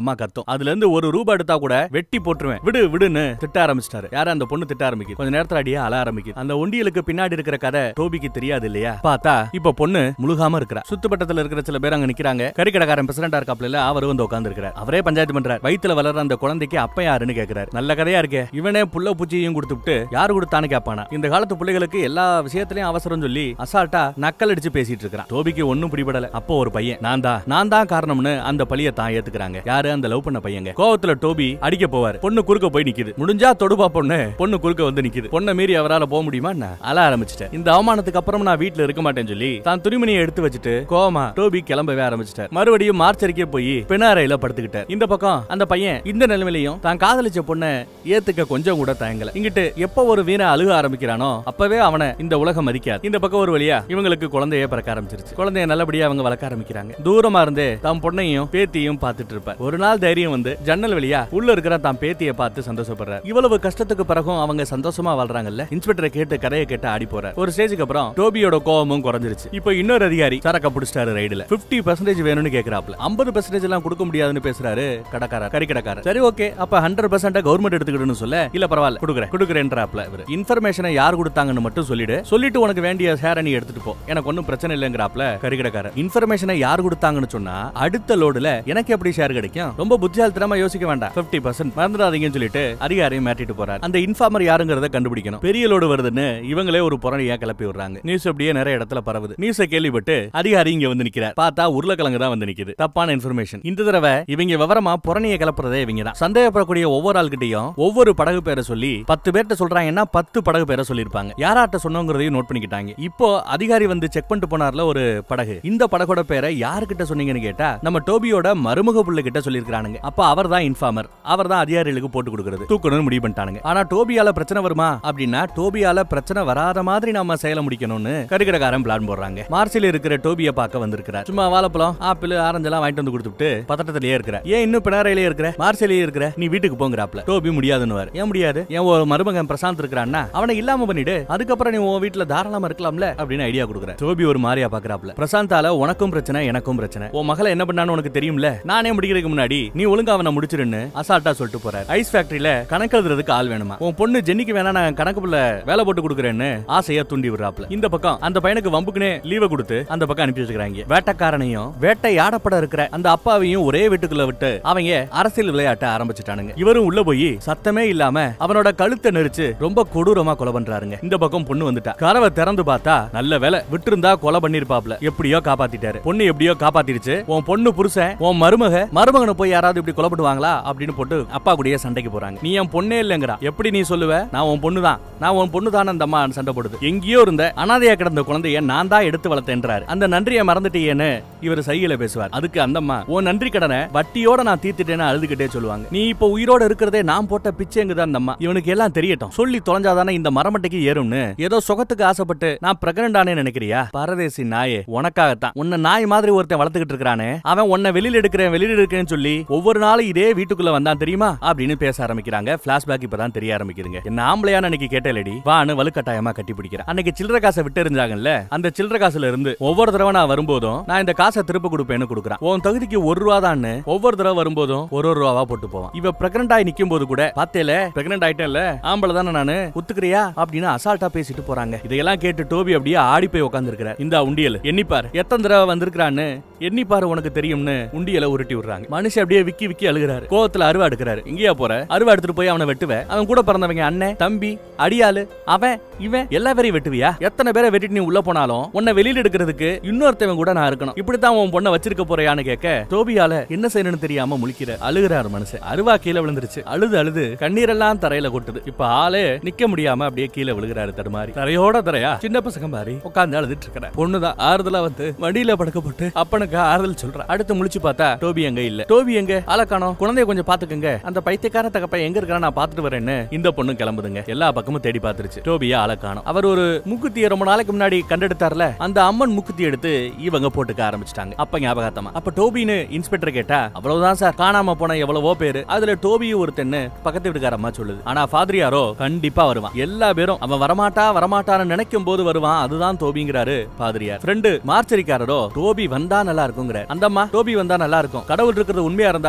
Speaker 1: போதும் அதுல இருந்து ஒரு ரூபா எடுத்தா கூட வெட்டி போட்டுருவேன் விடு விடுன்னு திட்ட ஆரம்பிச்சிட்டாரு யார அந்த பொண்ணு திட்ட ஆரம்பிக்குது கொஞ்ச நேரத்துல அடியே அழ ஆரம்பிக்குது அந்த ஒண்டியலுக்கு பின்னாடி இருக்கிற கதை டோபிக்கு தெரியாது இல்லையா பார்த்தா இப்ப பொண்ணு முழுகாம இருக்கிறா சுத்துப்பட்டத்துல இருக்கிற சில பேர் அங்க நிக்கிறாங்க கறிக்கடைக்காரன் பிரசிடண்டா இருக்காப்ல இல்ல அவர் வந்து உட்கார்ந்து இருக்கிறார் அவரே பஞ்சாயத்து பண்றார் வயித்துல வளர்ற அந்த குழந்தைக்கு அப்ப யாருன்னு கேக்குறாரு நல்ல கதையா இருக்கே இவனே புள்ள பூச்சியையும் கொடுத்துட்டு யாரு கொடுத்தான்னு கேட்பானா இந்த காலத்து பிள்ளைகளுக்கு எல்லா விஷயத்திலயும் அவசரம் சொல்லி அசால்ட்டா நக்கல் அடிச்சு பேசிட்டு இருக்கிறான் டோபிக்கு ஒண்ணும் பிடிபடல அப்போ ஒரு பையன் நான் தான் நான் தான் காரணம்னு அந்த பழிய தான் ஏத்துக்கிறாங்க யாரு அந்த லவ் பண்ண பையங்க கோவத்துல டோபி அடிக்க போவார் பொண்ணு குறுக்க போய் நிக்குது முடிஞ்சா தொடுபா பொண்ணு பொண்ணு குறுக்க வந்து நிக்குது பொண்ணை மீறி அவரால போக முடியுமா என்ன? அழ ஆரம்பிச்சிட்டேன் இந்த அவமானத்துக்கு அப்புறம் நான் வீட்ல இருக்க மாட்டேன்னு சொல்லி தான் துணிமணியை எடுத்து வச்சுட்டு கோவமா டோபி கிளம்பவே ஆரம்பிச்சிட்டார் மறுபடியும் மார்ச்சரிக்கே போய் பினாரையில படுத்துக்கிட்டார் இந்த பக்கம் அந்த பையன் இந்த நிலைமையிலையும் தான் காதலிச்ச பொண்ணை ஏத்துக்க கொஞ்சம் கூட தயங்கல இங்கிட்டு எப்ப ஒரு வீணை அழுக ஆரம்பிக்கிறானோ அப்பவே அவனை இந்த உலகம் மதிக்காது இந்த பக்கம் ஒரு வழியா இவங்களுக்கு குழந்தையே பிறக்க ஆரம்பிச்சிருச்சு குழந்தைய நல்லபடியா அவங்க வளர்க்க ஆரம்பிக்கிறாங்க தூரமா இருந்தே தான் பொண்ணையும் பேத்தியும் பார்த்துட்டு இருப்பார் ஒரு நாள் தைரியம் வந்து ஜன்னல் வழியா உள்ள இருக்கிற தான் பேத்தியை பார்த்து சந்தோஷப்படுறார் இவ்வளவு கஷ்டத்துக்கு பிறகும் அவங்க சந்தோஷமா வாழ்றாங்கல்ல இன்ஸ்பெக்டரை கேட்டு கதையை கேட்டு ஆடி போறார் ஒரு ஸ்டேஜுக்கு அப்புறம் டோபியோட கோவமும் குறைஞ்சிருச்சு இப்போ இன்னொரு அதிகாரி சரக்க பிடிச்சிட்டாரு ரைடுல 50% பர்சன்டேஜ் வேணும்னு கேக்குறாப்ல 50% பர்சன்டேஜ் எல்லாம் கொடுக்க முடியாதுன்னு பேசுறாரு கடைக்காரர் கறி கடைக்காரர் சரி ஓகே அப்ப ஹண்ட்ரட் பர்சன்ட் கவர்மெண்ட் எடுத்துக்கிட்டுன்னு சொல்ல இல்ல பரவாயில்ல கொடுக்குறேன் கொடுக்குறேன்றாப்ல இவர் இன்ஃபர்மேஷனை யார் கொடுத்தாங்கன்னு மட்டும் சொல்லிடு சொல்லிட்டு உனக்கு வேண்டிய ஷேரை நீ எடுத்துட்டு போ எனக்கு ஒன்றும் பிரச்சனை இல்லைங்கிறாப்ல கறி கடைக்காரர் இன்ஃபர்மேஷனை யார் கொடுத்தாங்கன்னு சொன்னா அடுத்த லோடுல எனக்கு எப்படி ஷேர் கிடைக்கும் ரொம்ப புத்தியாலித்தனமா யோசிக்க வேண்டாம் 50% பர்சன்ட் மறந்துடாதீங்கன்னு சொல்லிட்டு அதிகாரியும் மாட்டிட்டு போறாரு அந்த இன்ஃபார்மர் யாருங்கிறத கண்டுபிடிக்கணும் பெரிய லோடு வருதுன்னு இவங்களே ஒரு புறணியா கிளப்பி விடுறாங்க நியூஸ் அப்படியே நிறைய இடத்துல பரவுது நியூஸை கேள்விப்பட்டு அதிகாரி இங்க வந்து நிக்கிறார் பார்த்தா உருளைக்கிழங்கு தான் வந்து நிக்குது தப்பான இன்ஃபர்மேஷன் இந்த தடவை இவங்க விவரமா புறணியை கிளப்புறதே இவங்க தான் சந்தேகப்படக்கூடிய ஒவ்வொரு ஆள்கிட்டயும் ஒவ்வொரு படகு பேரை சொல்லி பத்து பேர்ட்ட சொல்றாங்கன்னா பத்து படகு பேரை சொல்லிருப்பாங்க யாராட்ட சொன்னோங்கிறதையும் நோட் பண்ணிக்கிட்டாங்க இப்போ அதிகாரி வந்து செக் பண்ணிட்டு போனார்ல ஒரு படகு இந்த படகோட பேரை யாருக்கிட்ட சொன்னீங்கன்னு கேட்டா நம்ம டோபியோட மருமக புள்ள கிட்ட சொல்லிருக்கானுங்க அப்ப அவர் தான் இன்ஃபார்மர் அவர் தான் அதிகாரிகளுக்கு போட்டு கொடுக்கறது தூக்கணும்னு முடிவு பண்ணிட்டானுங்க ஆனா டோபியால பிரச்சனை வருமா அப்படின்னா டோபியால பிரச்சனை வராத மாதிரி நாம செயல முடிக்கணும்னு கருக்கடக்காரன் பிளான் போடுறாங்க மார்ச்சில் இருக்கிற டோபிய பார்க்க வந்திருக்கிறார் சும்மா வாழைப்பழம் ஆப்பிள் ஆரஞ்சு எல்லாம் வாங்கிட்டு வந்து கொடுத்துட்டு பதட்டத்திலேயே இருக்கிற ஏன் இன்னும் பினாரையிலே இருக்கிற மார்ச்சிலேயே இருக்கிற நீ வீட்டுக்கு போங்கிறாப்ல டோபி முடியாதுன்னு ஏன் முடியாது ஏன் ஒரு மருமகன் பிரசாந்த் இருக்கிறான்னா அவனை இல்லாம பண்ணிடு அதுக்கப்புறம் நீ உன் வீட்டுல தாராளமா இருக்கலாம்ல அப்படின்னு ஐடியா கொடுக்குற டோபி ஒரு மாதிரியா பாக்குறாப்ல பிரசாந்தால உனக்கும் பிரச்சனை எனக்கும் பிரச்சனை உன் மகளை என்ன பண்ணான்னு உனக்கு தெரியும்ல நானே முடிக்கிறதுக்கு முன்னாடி நீ ஒழுங்கா அவனை முடிச்சிருன்னு அசால்ட்டா சொல்லிட்டு போறாரு ஐஸ் ஃபேக்டரியில கணக்கு எழுதுறதுக்கு ஆள் வேணுமா உன் பொண்ணு ஜென்னிக்கு வேணா நான் கணக்கு புள்ள வேலை போட்டு கொடுக்குறேன்னு ஆசையா தூண்டி விடுறாப்ல இந்த பக்கம் அந்த பையனுக்கு வம்புக்குனே லீவை கொடுத்து அந்த பக்கம் அனுப்பி வச்சுக்கிறாங்க வேட்டைக்காரனையும் வேட்டையாடப்பட இருக்கிற அந்த அப்பாவையும் ஒரே வீட்டுக்குள்ள விட்டு அவங்க அரசியல் விளையாட்ட ஆரம்பிச்சுட்டானுங்க இவரும் உள்ள போய் சத்தமே இல்லாம அவனோட கழுத்தை நெரிச்சு ரொம்ப கொடூரமா கொலை பண்றாருங்க இந்த பக்கம் பொண்ணு வந்துட்டா கதவை திறந்து பார்த்தா நல்ல வேலை விட்டிருந்தா கொலை பண்ணிருப்பாப்ல எப்படியோ காப்பாத்திட்டாரு பொண்ணு எப்படியோ காப்பாத்திருச்சு உன் பொண்ணு புருஷன் உன் மருமக மருமகனை போய் யாராவது இப்படி கொலை பண்ணுவாங்களா அப்படின்னு போட்டு அப்பா கூடயே சண்டைக்கு போறாங்க நீ என் பொண்ணே இல்லைங்கிறா எப்படி நீ சொல்லுவ நான் உன் பொண்ணு தான் நான் உன் பொண்ணு தான் அந்த அம்மா சண்டை போடுது எங்கேயோ இருந்த அனாதையா கிடந்த குழந்தைய நான் தான் எடுத்து வளர்த்தேன்றாரு அந்த நன்றியை மறந்துட்டியேன்னு இவர் சையில பேசுவார் அதுக்கு அந்த அம்மா உன் நன்றி கடனை வட்டியோட நான் தீர்த்துட்டேன்னு அழுதுகிட்டே சொல்லுவாங்க நீ இப்போ உயிரோட இருக்கிறதே நான் போட்ட பிச்சைங்குதான் அந்த அம்மா இவனுக்கு எல்லாம் தெரியட்டும் சொல்லி தொலைஞ்சாதானே இந்த மரமட்டைக்கு ஏறும்னு ஏதோ சுகத்துக்கு ஆசைப்பட்டு நான் பிரெக்னன்ட் ஆனே நினைக்கிறியா பரதேசி நாயே உனக்காகத்தான் உன்னை நாய் மாதிரி ஒருத்தன் வளர்த்துக்கிட்டு இருக்கிறானே அவன் உன்னை வெளியில எடுக்கிறேன் வெளியில எடுக்கிறேன்னு சொல்லி ஒவ்வொரு நாளும் இதே வீட்டுக்குள்ள வந்தான் தெரியுமா அப்படின்னு பேச ஆரம்பிக்கிறாங்க பிளாஷ்பேக் இப்பதான் தெரிய ஆரம்பிக்குதுங்க என்ன ஆம்பளையான அன்னைக்கு கேட்டேலடி வான்னு வலுக்கட்டாயமா கட்டி பிடிக்கிறேன் அன்னைக்கு சில்லற காசை விட்டு எறிஞ்சாங்கல்ல அந்த சில்லற காசுல இருந்து ஒவ்வொரு தடவை நான் வரும்போதும் நான் இந்த காசை திருப்ப கொடுப்பேன்னு கொடுக்குறான் உன் தகுதிக்கு ஒரு ரூபா தான் ஒவ்வொரு தடவை வரும்போதும் ஒரு ஒரு ரூபாவா போட்டு போவான் இவ பிரெக்னன்ட் ஆகி நிக்கும் போது கூட பாத்தேல பிரெக்னன்ட் ஆயிட்டேன்ல ஆம்பளை தானே நானு ஒத்துக்கிறியா அப்படின்னு அசால்ட்டா பேசிட்டு போறாங்க இதையெல்லாம் கேட்டு டோபி அப்படியே ஆடி போய் உட்காந்துருக்கிற இந்த உண்டியல் எண்ணிப்பார் எத்தனை தடவை வந்திருக்கான்னு எண்ணிப்பாரு உனக்கு தெரியும்னு உண்டியல உருட்டி விடுறாங்க மனுஷன் அப்படியே விக்கி விக்கி அழுகிறாரு கோவத்துல அருவா எடுக்கிறாரு இங்கேயா போற அருவா எடுத்துட்டு போய் அவனை வெட்டுவ அவன் கூட பிறந்தவங்க அண்ணன் தம்பி அடியாளு அவன் இவன் எல்லா பேரையும் வெட்டுவியா எத்தனை பேரை வெட்டிட்டு நீ உள்ள போனாலும் உன்னை வெளியில எடுக்கிறதுக்கு இன்னொருத்தவன் கூட நான் இருக்கணும் இப்படித்தான் உன் பொண்ணை வச்சிருக்க போறியான்னு கேட்க டோபியால என்ன செய்யணும்னு தெரியாம முழிக்கிற அழுகிறாரு மனுஷன் அருவா கீழே விழுந்துருச்சு அழுது அழுது கண்ணீரெல்லாம் தரையில கொட்டுது இப்ப ஆளே நிக்க முடியாம அப்படியே கீழே விழுகிறாரு தடுமாறி தரையோட தரையா சின்ன பசங்க மாதிரி உட்கார்ந்து அழுதுட்டு இருக்கிற பொண்ணுதான் ஆறுதலா வந்து வண்டியில படுக்க போட்டு அப்பனுக்கு ஆறுதல் சொல்ற அடுத்து முழிச்சு பார்த்தா டோபி எங்க இல்ல டோபி எங்க ஆளக்கானோம் குழந்தைய கொஞ்சம் பாத்துக்கங்க அந்த பைத்தியக்கார தகப்ப எங்க இருக்கிறா நான் பாத்துட்டு வரேன்னு இந்த பொண்ணு கிளம்புதுங்க எல்லா பக்கமும் தேடி பாத்துருச்சு டோபியா ஆளக்கானோம் அவர் ஒரு முக்குத்திய ரொம்ப நாளைக்கு முன்னாடி கண்டெடுத்தார்ல அந்த அம்மன் முக்குத்தி எடுத்து இவங்க போட்டுக்க ஆரம்பிச்சிட்டாங்க அப்ப ஞாபகாத்தமா அப்ப டோபின்னு இன்ஸ்பெக்டர் கேட்டா அவ்வளவுதான் சார் காணாம போன எவ்வளவோ பேரு அதுல டோபியும் ஒருத்தன்னு பக்கத்து வீட்டுக்கார அம்மா சொல்லுது ஆனா ஃபாதரியாரோ கண்டிப்பா வருவான் எல்லா பேரும் அவன் வரமாட்டா வரமாட்டான்னு நினைக்கும் போது வருவான் அதுதான் டோபிங்கிறாரு பாதிரியார் ஃப்ரெண்டு மார்ச்சரிக்காரரோ டோபி வந்தா நல்லா இருக்குங்கிற அந்த அம்மா டோபி வந்தா நல்லா இருக்கும் கடவுள் இருக்கிறது உண்மையா இருந்தா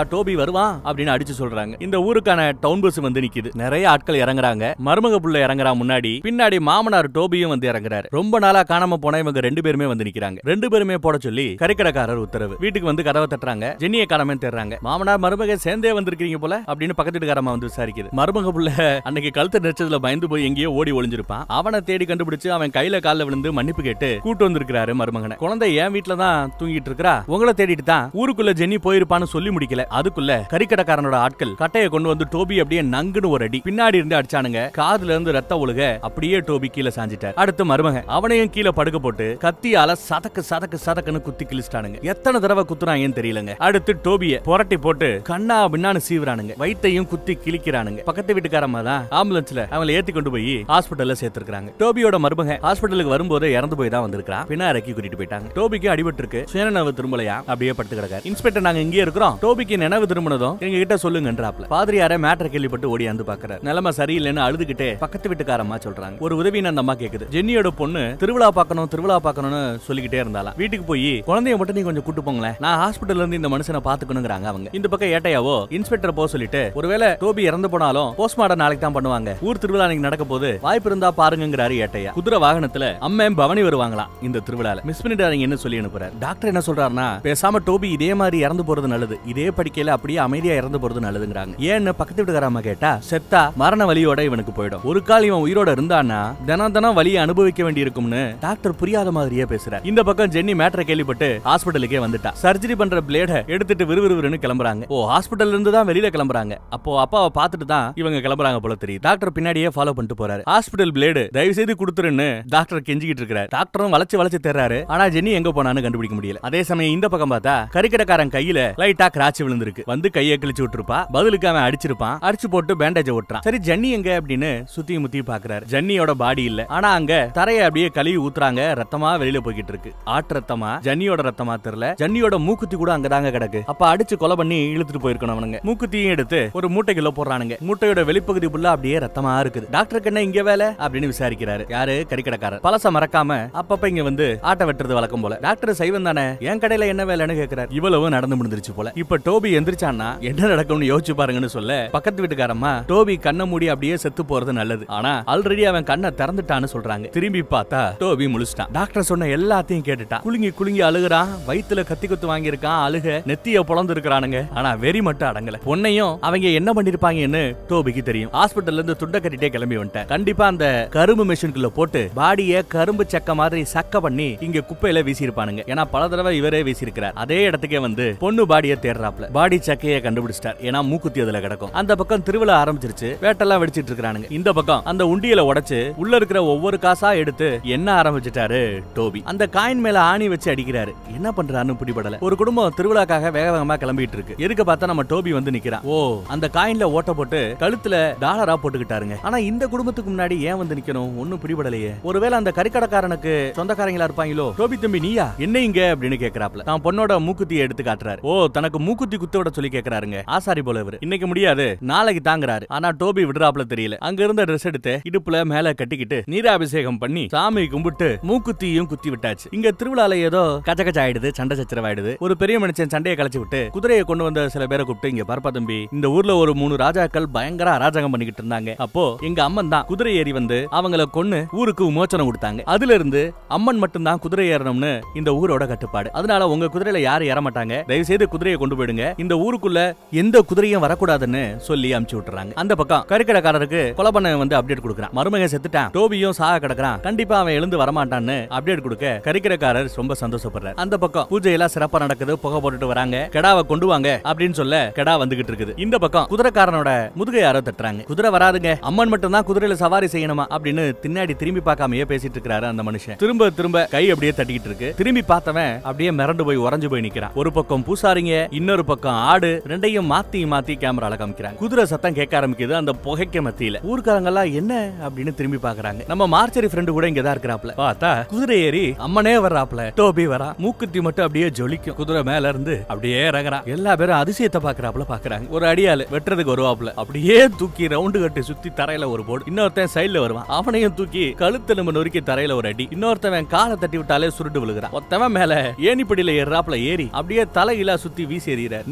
Speaker 1: டோபி வருவான் அப்படின்னு அடிச்சு சொல்றாங்க இந்த ஊருக்கான டவுன் பஸ் வந்து நிக்குது நிறைய ஆட்கள் இறங்குறாங்க மருமக புள்ள இறங்குறா முன்னாடி பின்னாடி மாமனார் டோபியும் வந்து இறங்குறாரு ரொம்ப நாளா காணாம போன இவங்க ரெண்டு பேருமே வந்து நிக்கிறாங்க ரெண்டு பேருமே போட சொல்லி கறிக்கடைக்காரர் உத்தரவு வீட்டுக்கு வந்து கதவை தட்டுறாங்க ஜென்னிய காணாம தேடுறாங்க மாமனார் மருமக சேர்ந்தே வந்திருக்கீங்க போல அப்படின்னு பக்கத்து வீட்டுக்காரமா வந்து விசாரிக்குது மருமக புள்ள அன்னைக்கு கழுத்து நெரிச்சதுல பயந்து போய் எங்கேயோ ஓடி ஒளிஞ்சிருப்பான் அவனை தேடி கண்டுபிடிச்சு அவன் கையில கால்ல விழுந்து மன்னிப்பு கேட்டு கூட்டு வந்திருக்கிறாரு மருமகனை குழந்தை என் வீட்டுல தான் தூங்கிட்டு இருக்கா உங்களை தேடிட்டு தான் ஊருக்குள்ள ஜென்னி போயிருப்பான்னு சொல்லி முடிக்கல அதுக்குள்ள கறிக்கடைக்காரனோட ஆட்கள் கட்டையை கொண்டு வந்து டோபி அப்படியே நங்குன்னு ஒரு அடி பின்னாடி இருந்து அடிச்சானுங்க காதுல இருந்து ரத்த ஒழுக அப்படியே டோபி கீழே சாஞ்சிட்டார் அடுத்து மருமகன் அவனையும் கீழே படுக்க போட்டு கத்தியால சதக்கு சதக்கு சதக்குன்னு குத்தி கிழிச்சிட்டானுங்க எத்தனை தடவை குத்துறாங்கன்னு தெரியலங்க அடுத்து டோபிய புரட்டி போட்டு கண்ணா பின்னான்னு சீவுறானுங்க வயித்தையும் குத்தி கிழிக்கிறானுங்க பக்கத்து வீட்டுக்காரம்மா தான் ஆம்புலன்ஸ்ல அவங்களை ஏத்தி கொண்டு போய் ஹாஸ்பிட்டல்ல சேர்த்திருக்காங்க டோபியோட மருமகன் ஹாஸ்பிட்டலுக்கு வரும்போது இறந்து போய் தான் வந்திருக்கான் பின்னா இறக்கி கூட்டிட்டு போயிட்டாங்க டோபிக்கு அடிபட்டு இருக்கு சுயநினைவு திரும்பலையா அப்படியே படுத்து கிடக்காரு இன்ஸ்பெக்டர் நாங்க இங்கே இருக்கிறோம் டோபிக்கு நினைவு திரும்பினதும் எங்க கிட்ட சொல்லுங்கன்றாப்ல பாதிரியார மேட்டர் கேள்விப்பட்டு ஓடியாந்து பாக்குறாரு நிலைமை சரியில்லைன்னு அழுதுகிட்டே பக்கத்து வீட்டுக்காரம்மா சொல்றாங்க ஒரு உதவின்னு அந்த அம்மா கேக்குது ஜென்னியோட பொண்ணு திருவிழா பார்க்கணும் திருவிழா பார்க்கணும்னு சொல்லிக்கிட்டே இருந்தாலாம் வீட்டுக்கு போய் குழந்தைய மட்டும் நீ கொஞ்சம் கூட்டு போங்களேன் நான் ஹாஸ்பிட்டல்ல இருந்து இந்த மனுஷனை பாத்துக்கணுங்கிறாங்க அவங்க இந்த பக்கம் ஏட்டையாவோ இன்ஸ்பெக்டர் போக சொல்லிட்டு ஒருவேளை டோபி இறந்து போனாலும் போஸ்ட்மார்டம் நாளைக்கு தான் பண்ணுவாங்க ஊர் திருவிழா அன்னைக்கு நடக்க போது வாய்ப்பு இருந்தா பாருங்கிறாரு ஏட்டையா குதிரை வாகனத்துல அம்மன் பவனி வருவாங்களாம் இந்த திருவிழால மிஸ் பண்ணிட்டாருங்கன்னு சொல்லி அனுப்புறாரு டாக்டர் என்ன சொல்றாருன்னா பேசாம டோபி இதே மாதிரி இறந்து போறது நல்லது இதே படிக்கையில அப்படியே அமைதியா இறந்து போறது நல்லதுங்கிறாங்க ஏன்னு பக்கத்து வீட்டுக்காரம்மா கேட்டா செத்தா மரண வலியோட இவனுக்கு போயிடும் ஒரு கால் இவன் உயிரோட இருந்தான்னா தினம் தினம் வலியை அனுபவிக்க வேண்டி இருக்கும்னு டாக்டர் புரியாத மாதிரியே பேசுறாரு இந்த பக்கம் ஜென்னி மேட்டரை கேள்விப்பட்டு ஹாஸ்பிட்டலுக்கே வந்துட்டா சர்ஜரி பண்ற பிளேட எடுத்துட்டு விறுவிறுன்னு கிளம்புறாங்க ஓ ஹாஸ்பிட்டல்ல இருந்து தான் வெளியில கிளம்புறாங்க அப்போ அப்பாவை பார்த்துட்டு தான் இவங்க கிளம்புறாங்க போல தெரியும் டாக்டர் பின்னாடியே ஃபாலோ பண்ணிட்டு போறாரு ஹாஸ்பிட்டல் பிளேடு தயவு செய்து கொடுத்துருன்னு டாக்டர் கெஞ்சிக்கிட்டு இருக்காரு டாக்டரும் வளைச்சு வளைச்சு தேர்றாரு ஆனா ஜென்னி எங்க போனான்னு கண்டுபிடிக்க முடியல அதே சமயம் இந்த பக்கம் பார்த்தா கறிக்கடைக்காரன் கையில லைட்டா கிராச் விழுந்திருக்கு வந்து கையை கிழிச்சு விட்டுருப்பா பதிலுக்கு அவன் அடிச்சிருப்பான் அடிச்சு போட்டு பேண்டேஜ் ஒட்டுறான் சரி ஜன்னி எங்க அப்படின்னு சுத்தி முத்தி பாக்குறாரு ஜன்னியோட பாடி இல்ல ஆனா அங்க தரைய அப்படியே கழுவி ஊத்துறாங்க ரத்தமா வெளியில போய்கிட்டு இருக்கு ஆட்டு ரத்தமா ஜன்னியோட ரத்தமா தெரியல ஜன்னியோட மூக்குத்தி கூட அங்கதாங்க கிடக்கு அப்ப அடிச்சு கொலை பண்ணி இழுத்துட்டு போயிருக்கணும் அவனுங்க மூக்குத்தியும் எடுத்து ஒரு மூட்டைக்குள்ள போடுறானுங்க மூட்டையோட வெளிப்பகுதி ஃபுல்லா அப்படியே ரத்தமா இருக்குது டாக்டருக்கு என்ன இங்க வேலை அப்படின்னு விசாரிக்கிறாரு யாரு கறிக்கடைக்காரர் பழச மறக்காம அப்பப்ப இங்க வந்து ஆட்டை வெட்டுறது வழக்கம் போல டாக்டர் சைவம் தானே என் கடையில என்ன வேலைன்னு கேக்குறாரு இவ்வளவு நடந்து முடிஞ்சிருச்சு போல இப்ப டோபி எந்திரிச்சான்னா என்ன நடக்கும்னு யோசிச்சு பாருங்கன்னு சொல்ல பக்கத்து வீட்டுக்காரம்மா டோபி கண்ணை மூடி அப்படியே செத்து போறது நல்லது ஆனா ஆல்ரெடி அவன் கண்ணை திறந்துட்டான்னு சொல்றாங்க திரும்பி பார்த்தா டோபி முழிச்சிட்டான் டாக்டர் சொன்ன எல்லாத்தையும் கேட்டுட்டான் குலுங்கி குலுங்கி அழுகுறான் வயித்துல கத்தி குத்து வாங்கியிருக்கான் அழுக நெத்திய பொழந்து இருக்கிறானுங்க ஆனா வெறி மட்டும் அடங்கல பொண்ணையும் அவங்க என்ன பண்ணிருப்பாங்கன்னு டோபிக்கு தெரியும் ஹாஸ்பிட்டல்ல இருந்து துண்டை கட்டிட்டே கிளம்பி வந்துட்டேன் கண்டிப்பா அந்த கரும்பு மிஷினுக்குள்ள போட்டு பாடிய கரும்பு சக்க மாதிரி சக்க பண்ணி இங்க குப்பையில வீசியிருப்பானுங்க ஏன்னா பல தடவை இவரே வீசியிருக்கிறார் அதே இடத்துக்கே வந்து பொண்ணு பாடிய தேடுறாப்ல பாடி சக்கைய கண்டுபிடிச்சிட்டார் ஏன்னா மூக்குத்தி அதுல கிடக்கும் அந்த பக்கம் திருவிழா ஆரம்பிச்சிருச்சு வேட்டெல்லாம் வெடிச்சிட்டு இருக்கானுங்க இந்த பக்கம் அந்த உண்டியல உடைச்சு உள்ள இருக்கிற ஒவ்வொரு காசா எடுத்து என்ன ஆரம்பிச்சிட்டாரு டோபி அந்த காயின் மேல ஆணி வச்சு அடிக்கிறாரு என்ன பண்றாருன்னு பிடிபடல ஒரு குடும்பம் திருவிழாக்காக வேக வேகமா கிளம்பிட்டு இருக்கு எதுக்கு பார்த்தா நம்ம டோபி வந்து நிக்கிறான் ஓ அந்த காயின்ல ஓட்ட போட்டு கழுத்துல டாலரா போட்டுக்கிட்டாருங்க ஆனா இந்த குடும்பத்துக்கு முன்னாடி ஏன் வந்து நிக்கணும் ஒண்ணும் பிடிபடலையே ஒருவேளை அந்த கறிக்கடைக்காரனுக்கு சொந்தக்காரங்களா இருப்பாங்களோ டோபி தம்பி நீயா என்ன இங்க அப்படின்னு கேக்குறாப்ல தான் பொண்ணோட மூக்குத்தியை எடுத்து காட்டுறாரு ஓ தனக்கு மூக்குத்தி குத்த விட சொல்லி கேக்குறாருங்க ஆசாரி போல இவரு இன்னைக்கு முடியாது நாளைக்கு தாங்குறாரு ஆனா டோபி விடுறாப்ல தெரியல அங்க இருந்த ட்ரெஸ் எடுத்து இடுப்புல மேல கட்டிக்கிட்டு நீராபிஷேகம் பண்ணி சாமி கும்பிட்டு மூக்குத்தியும் குத்தி விட்டாச்சு இங்க திருவிழால ஏதோ கச்ச கச்ச ஆயிடுது சண்டை சச்சரவாயிடுது ஒரு பெரிய மனுஷன் சண்டையை கலைச்சு விட்டு குதிரையை கொண்டு வந்த சில பேரை கூப்பிட்டு இங்க பரப்பா தம்பி இந்த ஊர்ல ஒரு மூணு ராஜாக்கள் பயங்கர அராஜகம் பண்ணிக்கிட்டு இருந்தாங்க அப்போ எங்க அம்மன் தான் குதிரை ஏறி வந்து அவங்கள கொன்னு ஊருக்கு விமோச்சனம் கொடுத்தாங்க அதுல இருந்து அம்மன் மட்டும் தான் குதிரை ஏறணும்னு இந்த ஊரோட கட்டுப்பாடு அதனால உங்க குதிரையில யாரும் ஏற மாட்டாங்க தயவு செய்து குதிரையை கொண்டு போயிடுங்க இந்த ஊருக்குள்ள எந்த குதிரையும் வரக்கூடாதுன்னு சொல்லி அமுச்சு விட்டுறாங்க அந்த பக்கம் கறிக்கடைக்காரருக்கு கொலை பண்ண வந்து அப்டேட் கொடுக்குறான் மருமகன் செத்துட்டான் டோபியும் சாக கிடக்குறான் கண்டிப்பா அவன் எழுந்து வரமாட்டான்னு அப்டேட் கொடுக்க கறிக்கடைக்காரர் ரொம்ப சந்தோஷப்படுறாரு அந்த பக்கம் பூஜை எல்லாம் சிறப்பா நடக்குது புகை போட்டுட்டு வராங்க கெடாவை கொண்டு வாங்க அப்படின்னு சொல்ல கெடா வந்துகிட்டு இருக்குது இந்த பக்கம் குதிரைக்காரனோட முதுகை யாரோ தட்டுறாங்க குதிரை வராதுங்க அம்மன் மட்டும் தான் குதிரையில சவாரி செய்யணுமா அப்படின்னு பின்னாடி திரும்பி பார்க்காமயே பேசிட்டு இருக்காரு அந்த மனுஷன் திரும்ப திரும்ப கை அப்படியே தட்டிக்கிட்டு இருக்கு திரும்பி பார்த்தவன் அப்படியே மிரண்டு போய் உறைஞ்சு போய் நிக்கிறான் ஒரு பக்கம் பூசாரிங்க இன்னொரு பக்கம் ஆடு ரெண்டையும் மாத்தி மாத்தி கேமரால காமிக்கிறாங்க குதிரை சத்தம் கேட்க ஆரம்பிக்குது அந்த புகைக்க மத்தியில ஊர்க்காரங்க எல்லாம் என்ன அப்படின்னு திரும்பி பாக்குறாங்க நம்ம மார்ச்சரி ஃப்ரெண்டு கூட இங்கதான் இருக்கிறாப்ல பார்த்தா குதிரை ஏறி அம்மனே வர்றாப்ல டோபி வரா மூக்குத்தி மட்டும் அப்படியே ஜொலிக்கும் குதிரை மேல இருந்து அப்படியே இறங்குறான் எல்லா பேரும் அதிசயத்தை பாக்குறாப்ல பாக்குறாங்க ஒரு அடியாளு வெட்டுறதுக்கு வருவாப்ல அப்படியே தூக்கி ரவுண்டு கட்டி சுத்தி தரையில ஒரு போடு இன்னொருத்தன் சைடுல வருவான் அவனையும் தூக்கி கழுத்து நம்ம நொறுக்கி தரையில ஒரு அடி இன்னொருத்தவன் காலை தட்டி விட்டாலே சுருட்டு விழுகிறான் ஒருத்தவன் மேல ஏணிப்படியில ஏறாப்ல ஏறி அப்படியே தலையில சுத்தி வீசி எறிகிறார்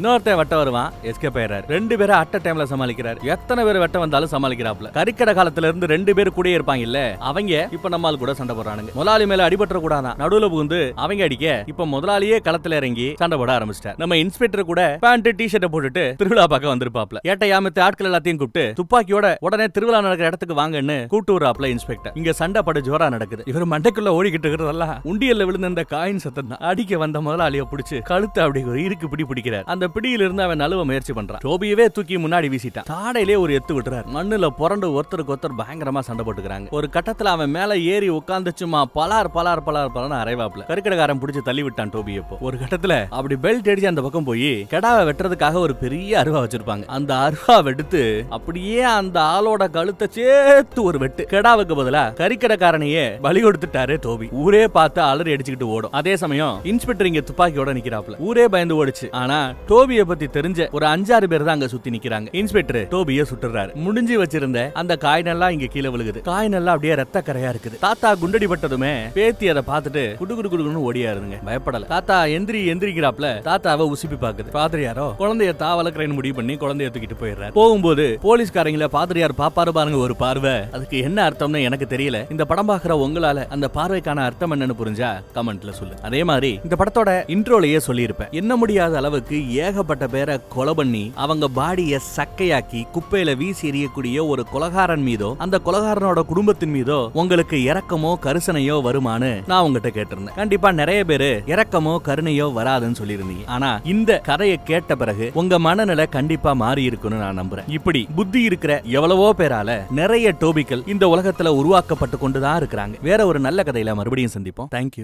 Speaker 1: இன்னொருத்தன் வெட்ட வருவான் எஸ்கேப் ஆயிடுறாரு ரெண்டு பேரும் அட்ட டைம்ல சமாளிக்கிறார் எத்தனை பேர் வெட்ட வந்தாலும் சமாளிக்கிறாப்ல கறிக்கடை காலத்துல இருந்து ரெண்டு பேர் கூடயே இருப்பாங்க இல்ல அவங்க இப்ப நம்மால் கூட சண்டை போடுறானுங்க முதலாளி மேல அடிபட்டுற கூடாதான் நடுவுல புகுந்து அவங்க அடிக்க இப்ப முதலாளியே களத்துல இறங்கி சண்டை போட ஆரம்பிச்சிட்டார் நம்ம இன்ஸ்பெக்டர் கூட பேண்ட் டி ஷர்ட்டை போட்டுட்டு திருவிழா பார்க்க வந்திருப்பாப்ல ஏட்ட யாமத்து ஆட்கள் எல்லாத்தையும் கூப்பிட்டு துப்பாக்கியோட உடனே திருவிழா நடக்கிற இடத்துக்கு வாங்கன்னு கூட்டு வராப்ல இன்ஸ்பெக்டர் இங்க சண்டை படு ஜோரா நடக்குது இவர் மண்டைக்குள்ள ஓடிக்கிட்டு இருக்கிறதெல்லாம் உண்டியல்ல விழுந்த இந்த காயின் சத்தம் தான் அடிக்க வந்த முதலாளிய பிடிச்சு கழுத்து அப்படி ஒரு இருக்கு பிடி பிடிக்கிறார் அந்த பிடியில இருந்து அவன் நழுவ முயற்சி பண்றான் டோபியவே தூக்கி முன்னாடி வீசிட்டான் தாடையிலே ஒரு எத்து விட்டுறாரு மண்ணுல புரண்டு ஒருத்தருக்கு ஒருத்தர் பயங்கரமா சண்டை போட்டுக்கிறாங்க ஒரு கட்டத்துல அவன் மேல ஏறி உட்கார்ந்து சும்மா பலார் பலார் பலார் பலார் அரைவாப்ல கருக்கடைக்காரன் பிடிச்சு தள்ளி விட்டான் டோபி இப்போ ஒரு கட்டத்துல அப்படி பெல்ட் அடிச்சு அந்த பக்கம் போய் கெடாவை வெட்டுறதுக்காக ஒரு பெரிய அருவா வச்சிருப்பாங்க அந்த அருவா வெடுத்து அப்படியே அந்த ஆளோட கழுத்தை சேர்த்து ஒரு வெட்டு கெடாவுக்கு பதிலா கறிக்கடைக்காரனையே பலி கொடுத்துட்டாரு டோபி ஊரே பார்த்து அலறி அடிச்சுக்கிட்டு ஓடும் அதே சமயம் இன்ஸ்பெக்டர் இங்க துப்பாக்கியோட நிக்கிறாப்ல ஊரே பயந்து ஓடுச்சு ஆனா டோபிய பத்தி தெரிஞ்ச ஒரு அஞ்சாறு பேர் தான் அங்க சுத்தி நிக்கிறாங்க இன்ஸ்பெக்டர் டோபிய சுட்டுறாரு முடிஞ்சு வச்சிருந்த அந்த காயினெல்லாம் இங்க கீழே விழுகுது காயினெல்லாம் அப்படியே ரத்த கரையா இருக்குது தாத்தா குண்டடி பட்டதுமே பேத்தி அதை பார்த்துட்டு குடு குடு குடுன்னு ஓடியாருங்க பயப்படல தாத்தா எந்திரி எந்திரிக்கிறாப்ல தாத்தாவை உசுப்பி பாக்குது பாதிரியாரோ குழந்தைய தா வளர்க்குறேன்னு முடிவு பண்ணி குழந்தைய தூக்கிட்டு போயிடுறாரு போகும்போது போலீஸ்காரங்கள பாதிரியார் பாப்பாரு பாருங்க ஒரு பார்வை அதுக்கு என்ன அர்த்தம்னு எனக்கு தெரியல இந்த படம் பாக்குற உங்களால அந்த பார்வைக்கான அர்த்தம் என்னன்னு புரிஞ்சா கமெண்ட்ல சொல்லு அதே மாதிரி இந்த படத்தோட இன்ட்ரோலயே சொல்லியிருப்பேன் என்ன முடியாத அளவுக்கு ஏகப்பட்ட பேரை கொலை பண்ணி அவங்க பாடிய சக்கையாக்கி குப்பையில வீசி எறியக்கூடிய ஒரு கொலகாரன் மீதோ அந்த கொலகாரனோட குடும்பத்தின் மீதோ உங்களுக்கு இரக்கமோ கருசனையோ வருமானு நான் உங்ககிட்ட கேட்டிருந்தேன் கண்டிப்பா நிறைய பேரு இரக்கமோ கருணையோ வராதுன்னு சொல்லியிருந்தீங்க ஆனா இந்த கதையை கேட்ட பிறகு உங்க மனநிலை கண்டிப்பா மாறி இருக்குன்னு நான் நம்புறேன் இப்படி புத்தி இருக்கிற எவ்வளவோ பேரால நிறைய டோபிக்கள் இந்த உலகத்துல உருவாக்கப்பட்டு கொண்டுதான் இருக்கிறாங்க வேற ஒரு நல்ல கதையில மறுபடியும் சந்திப்போம் தேங்க்யூ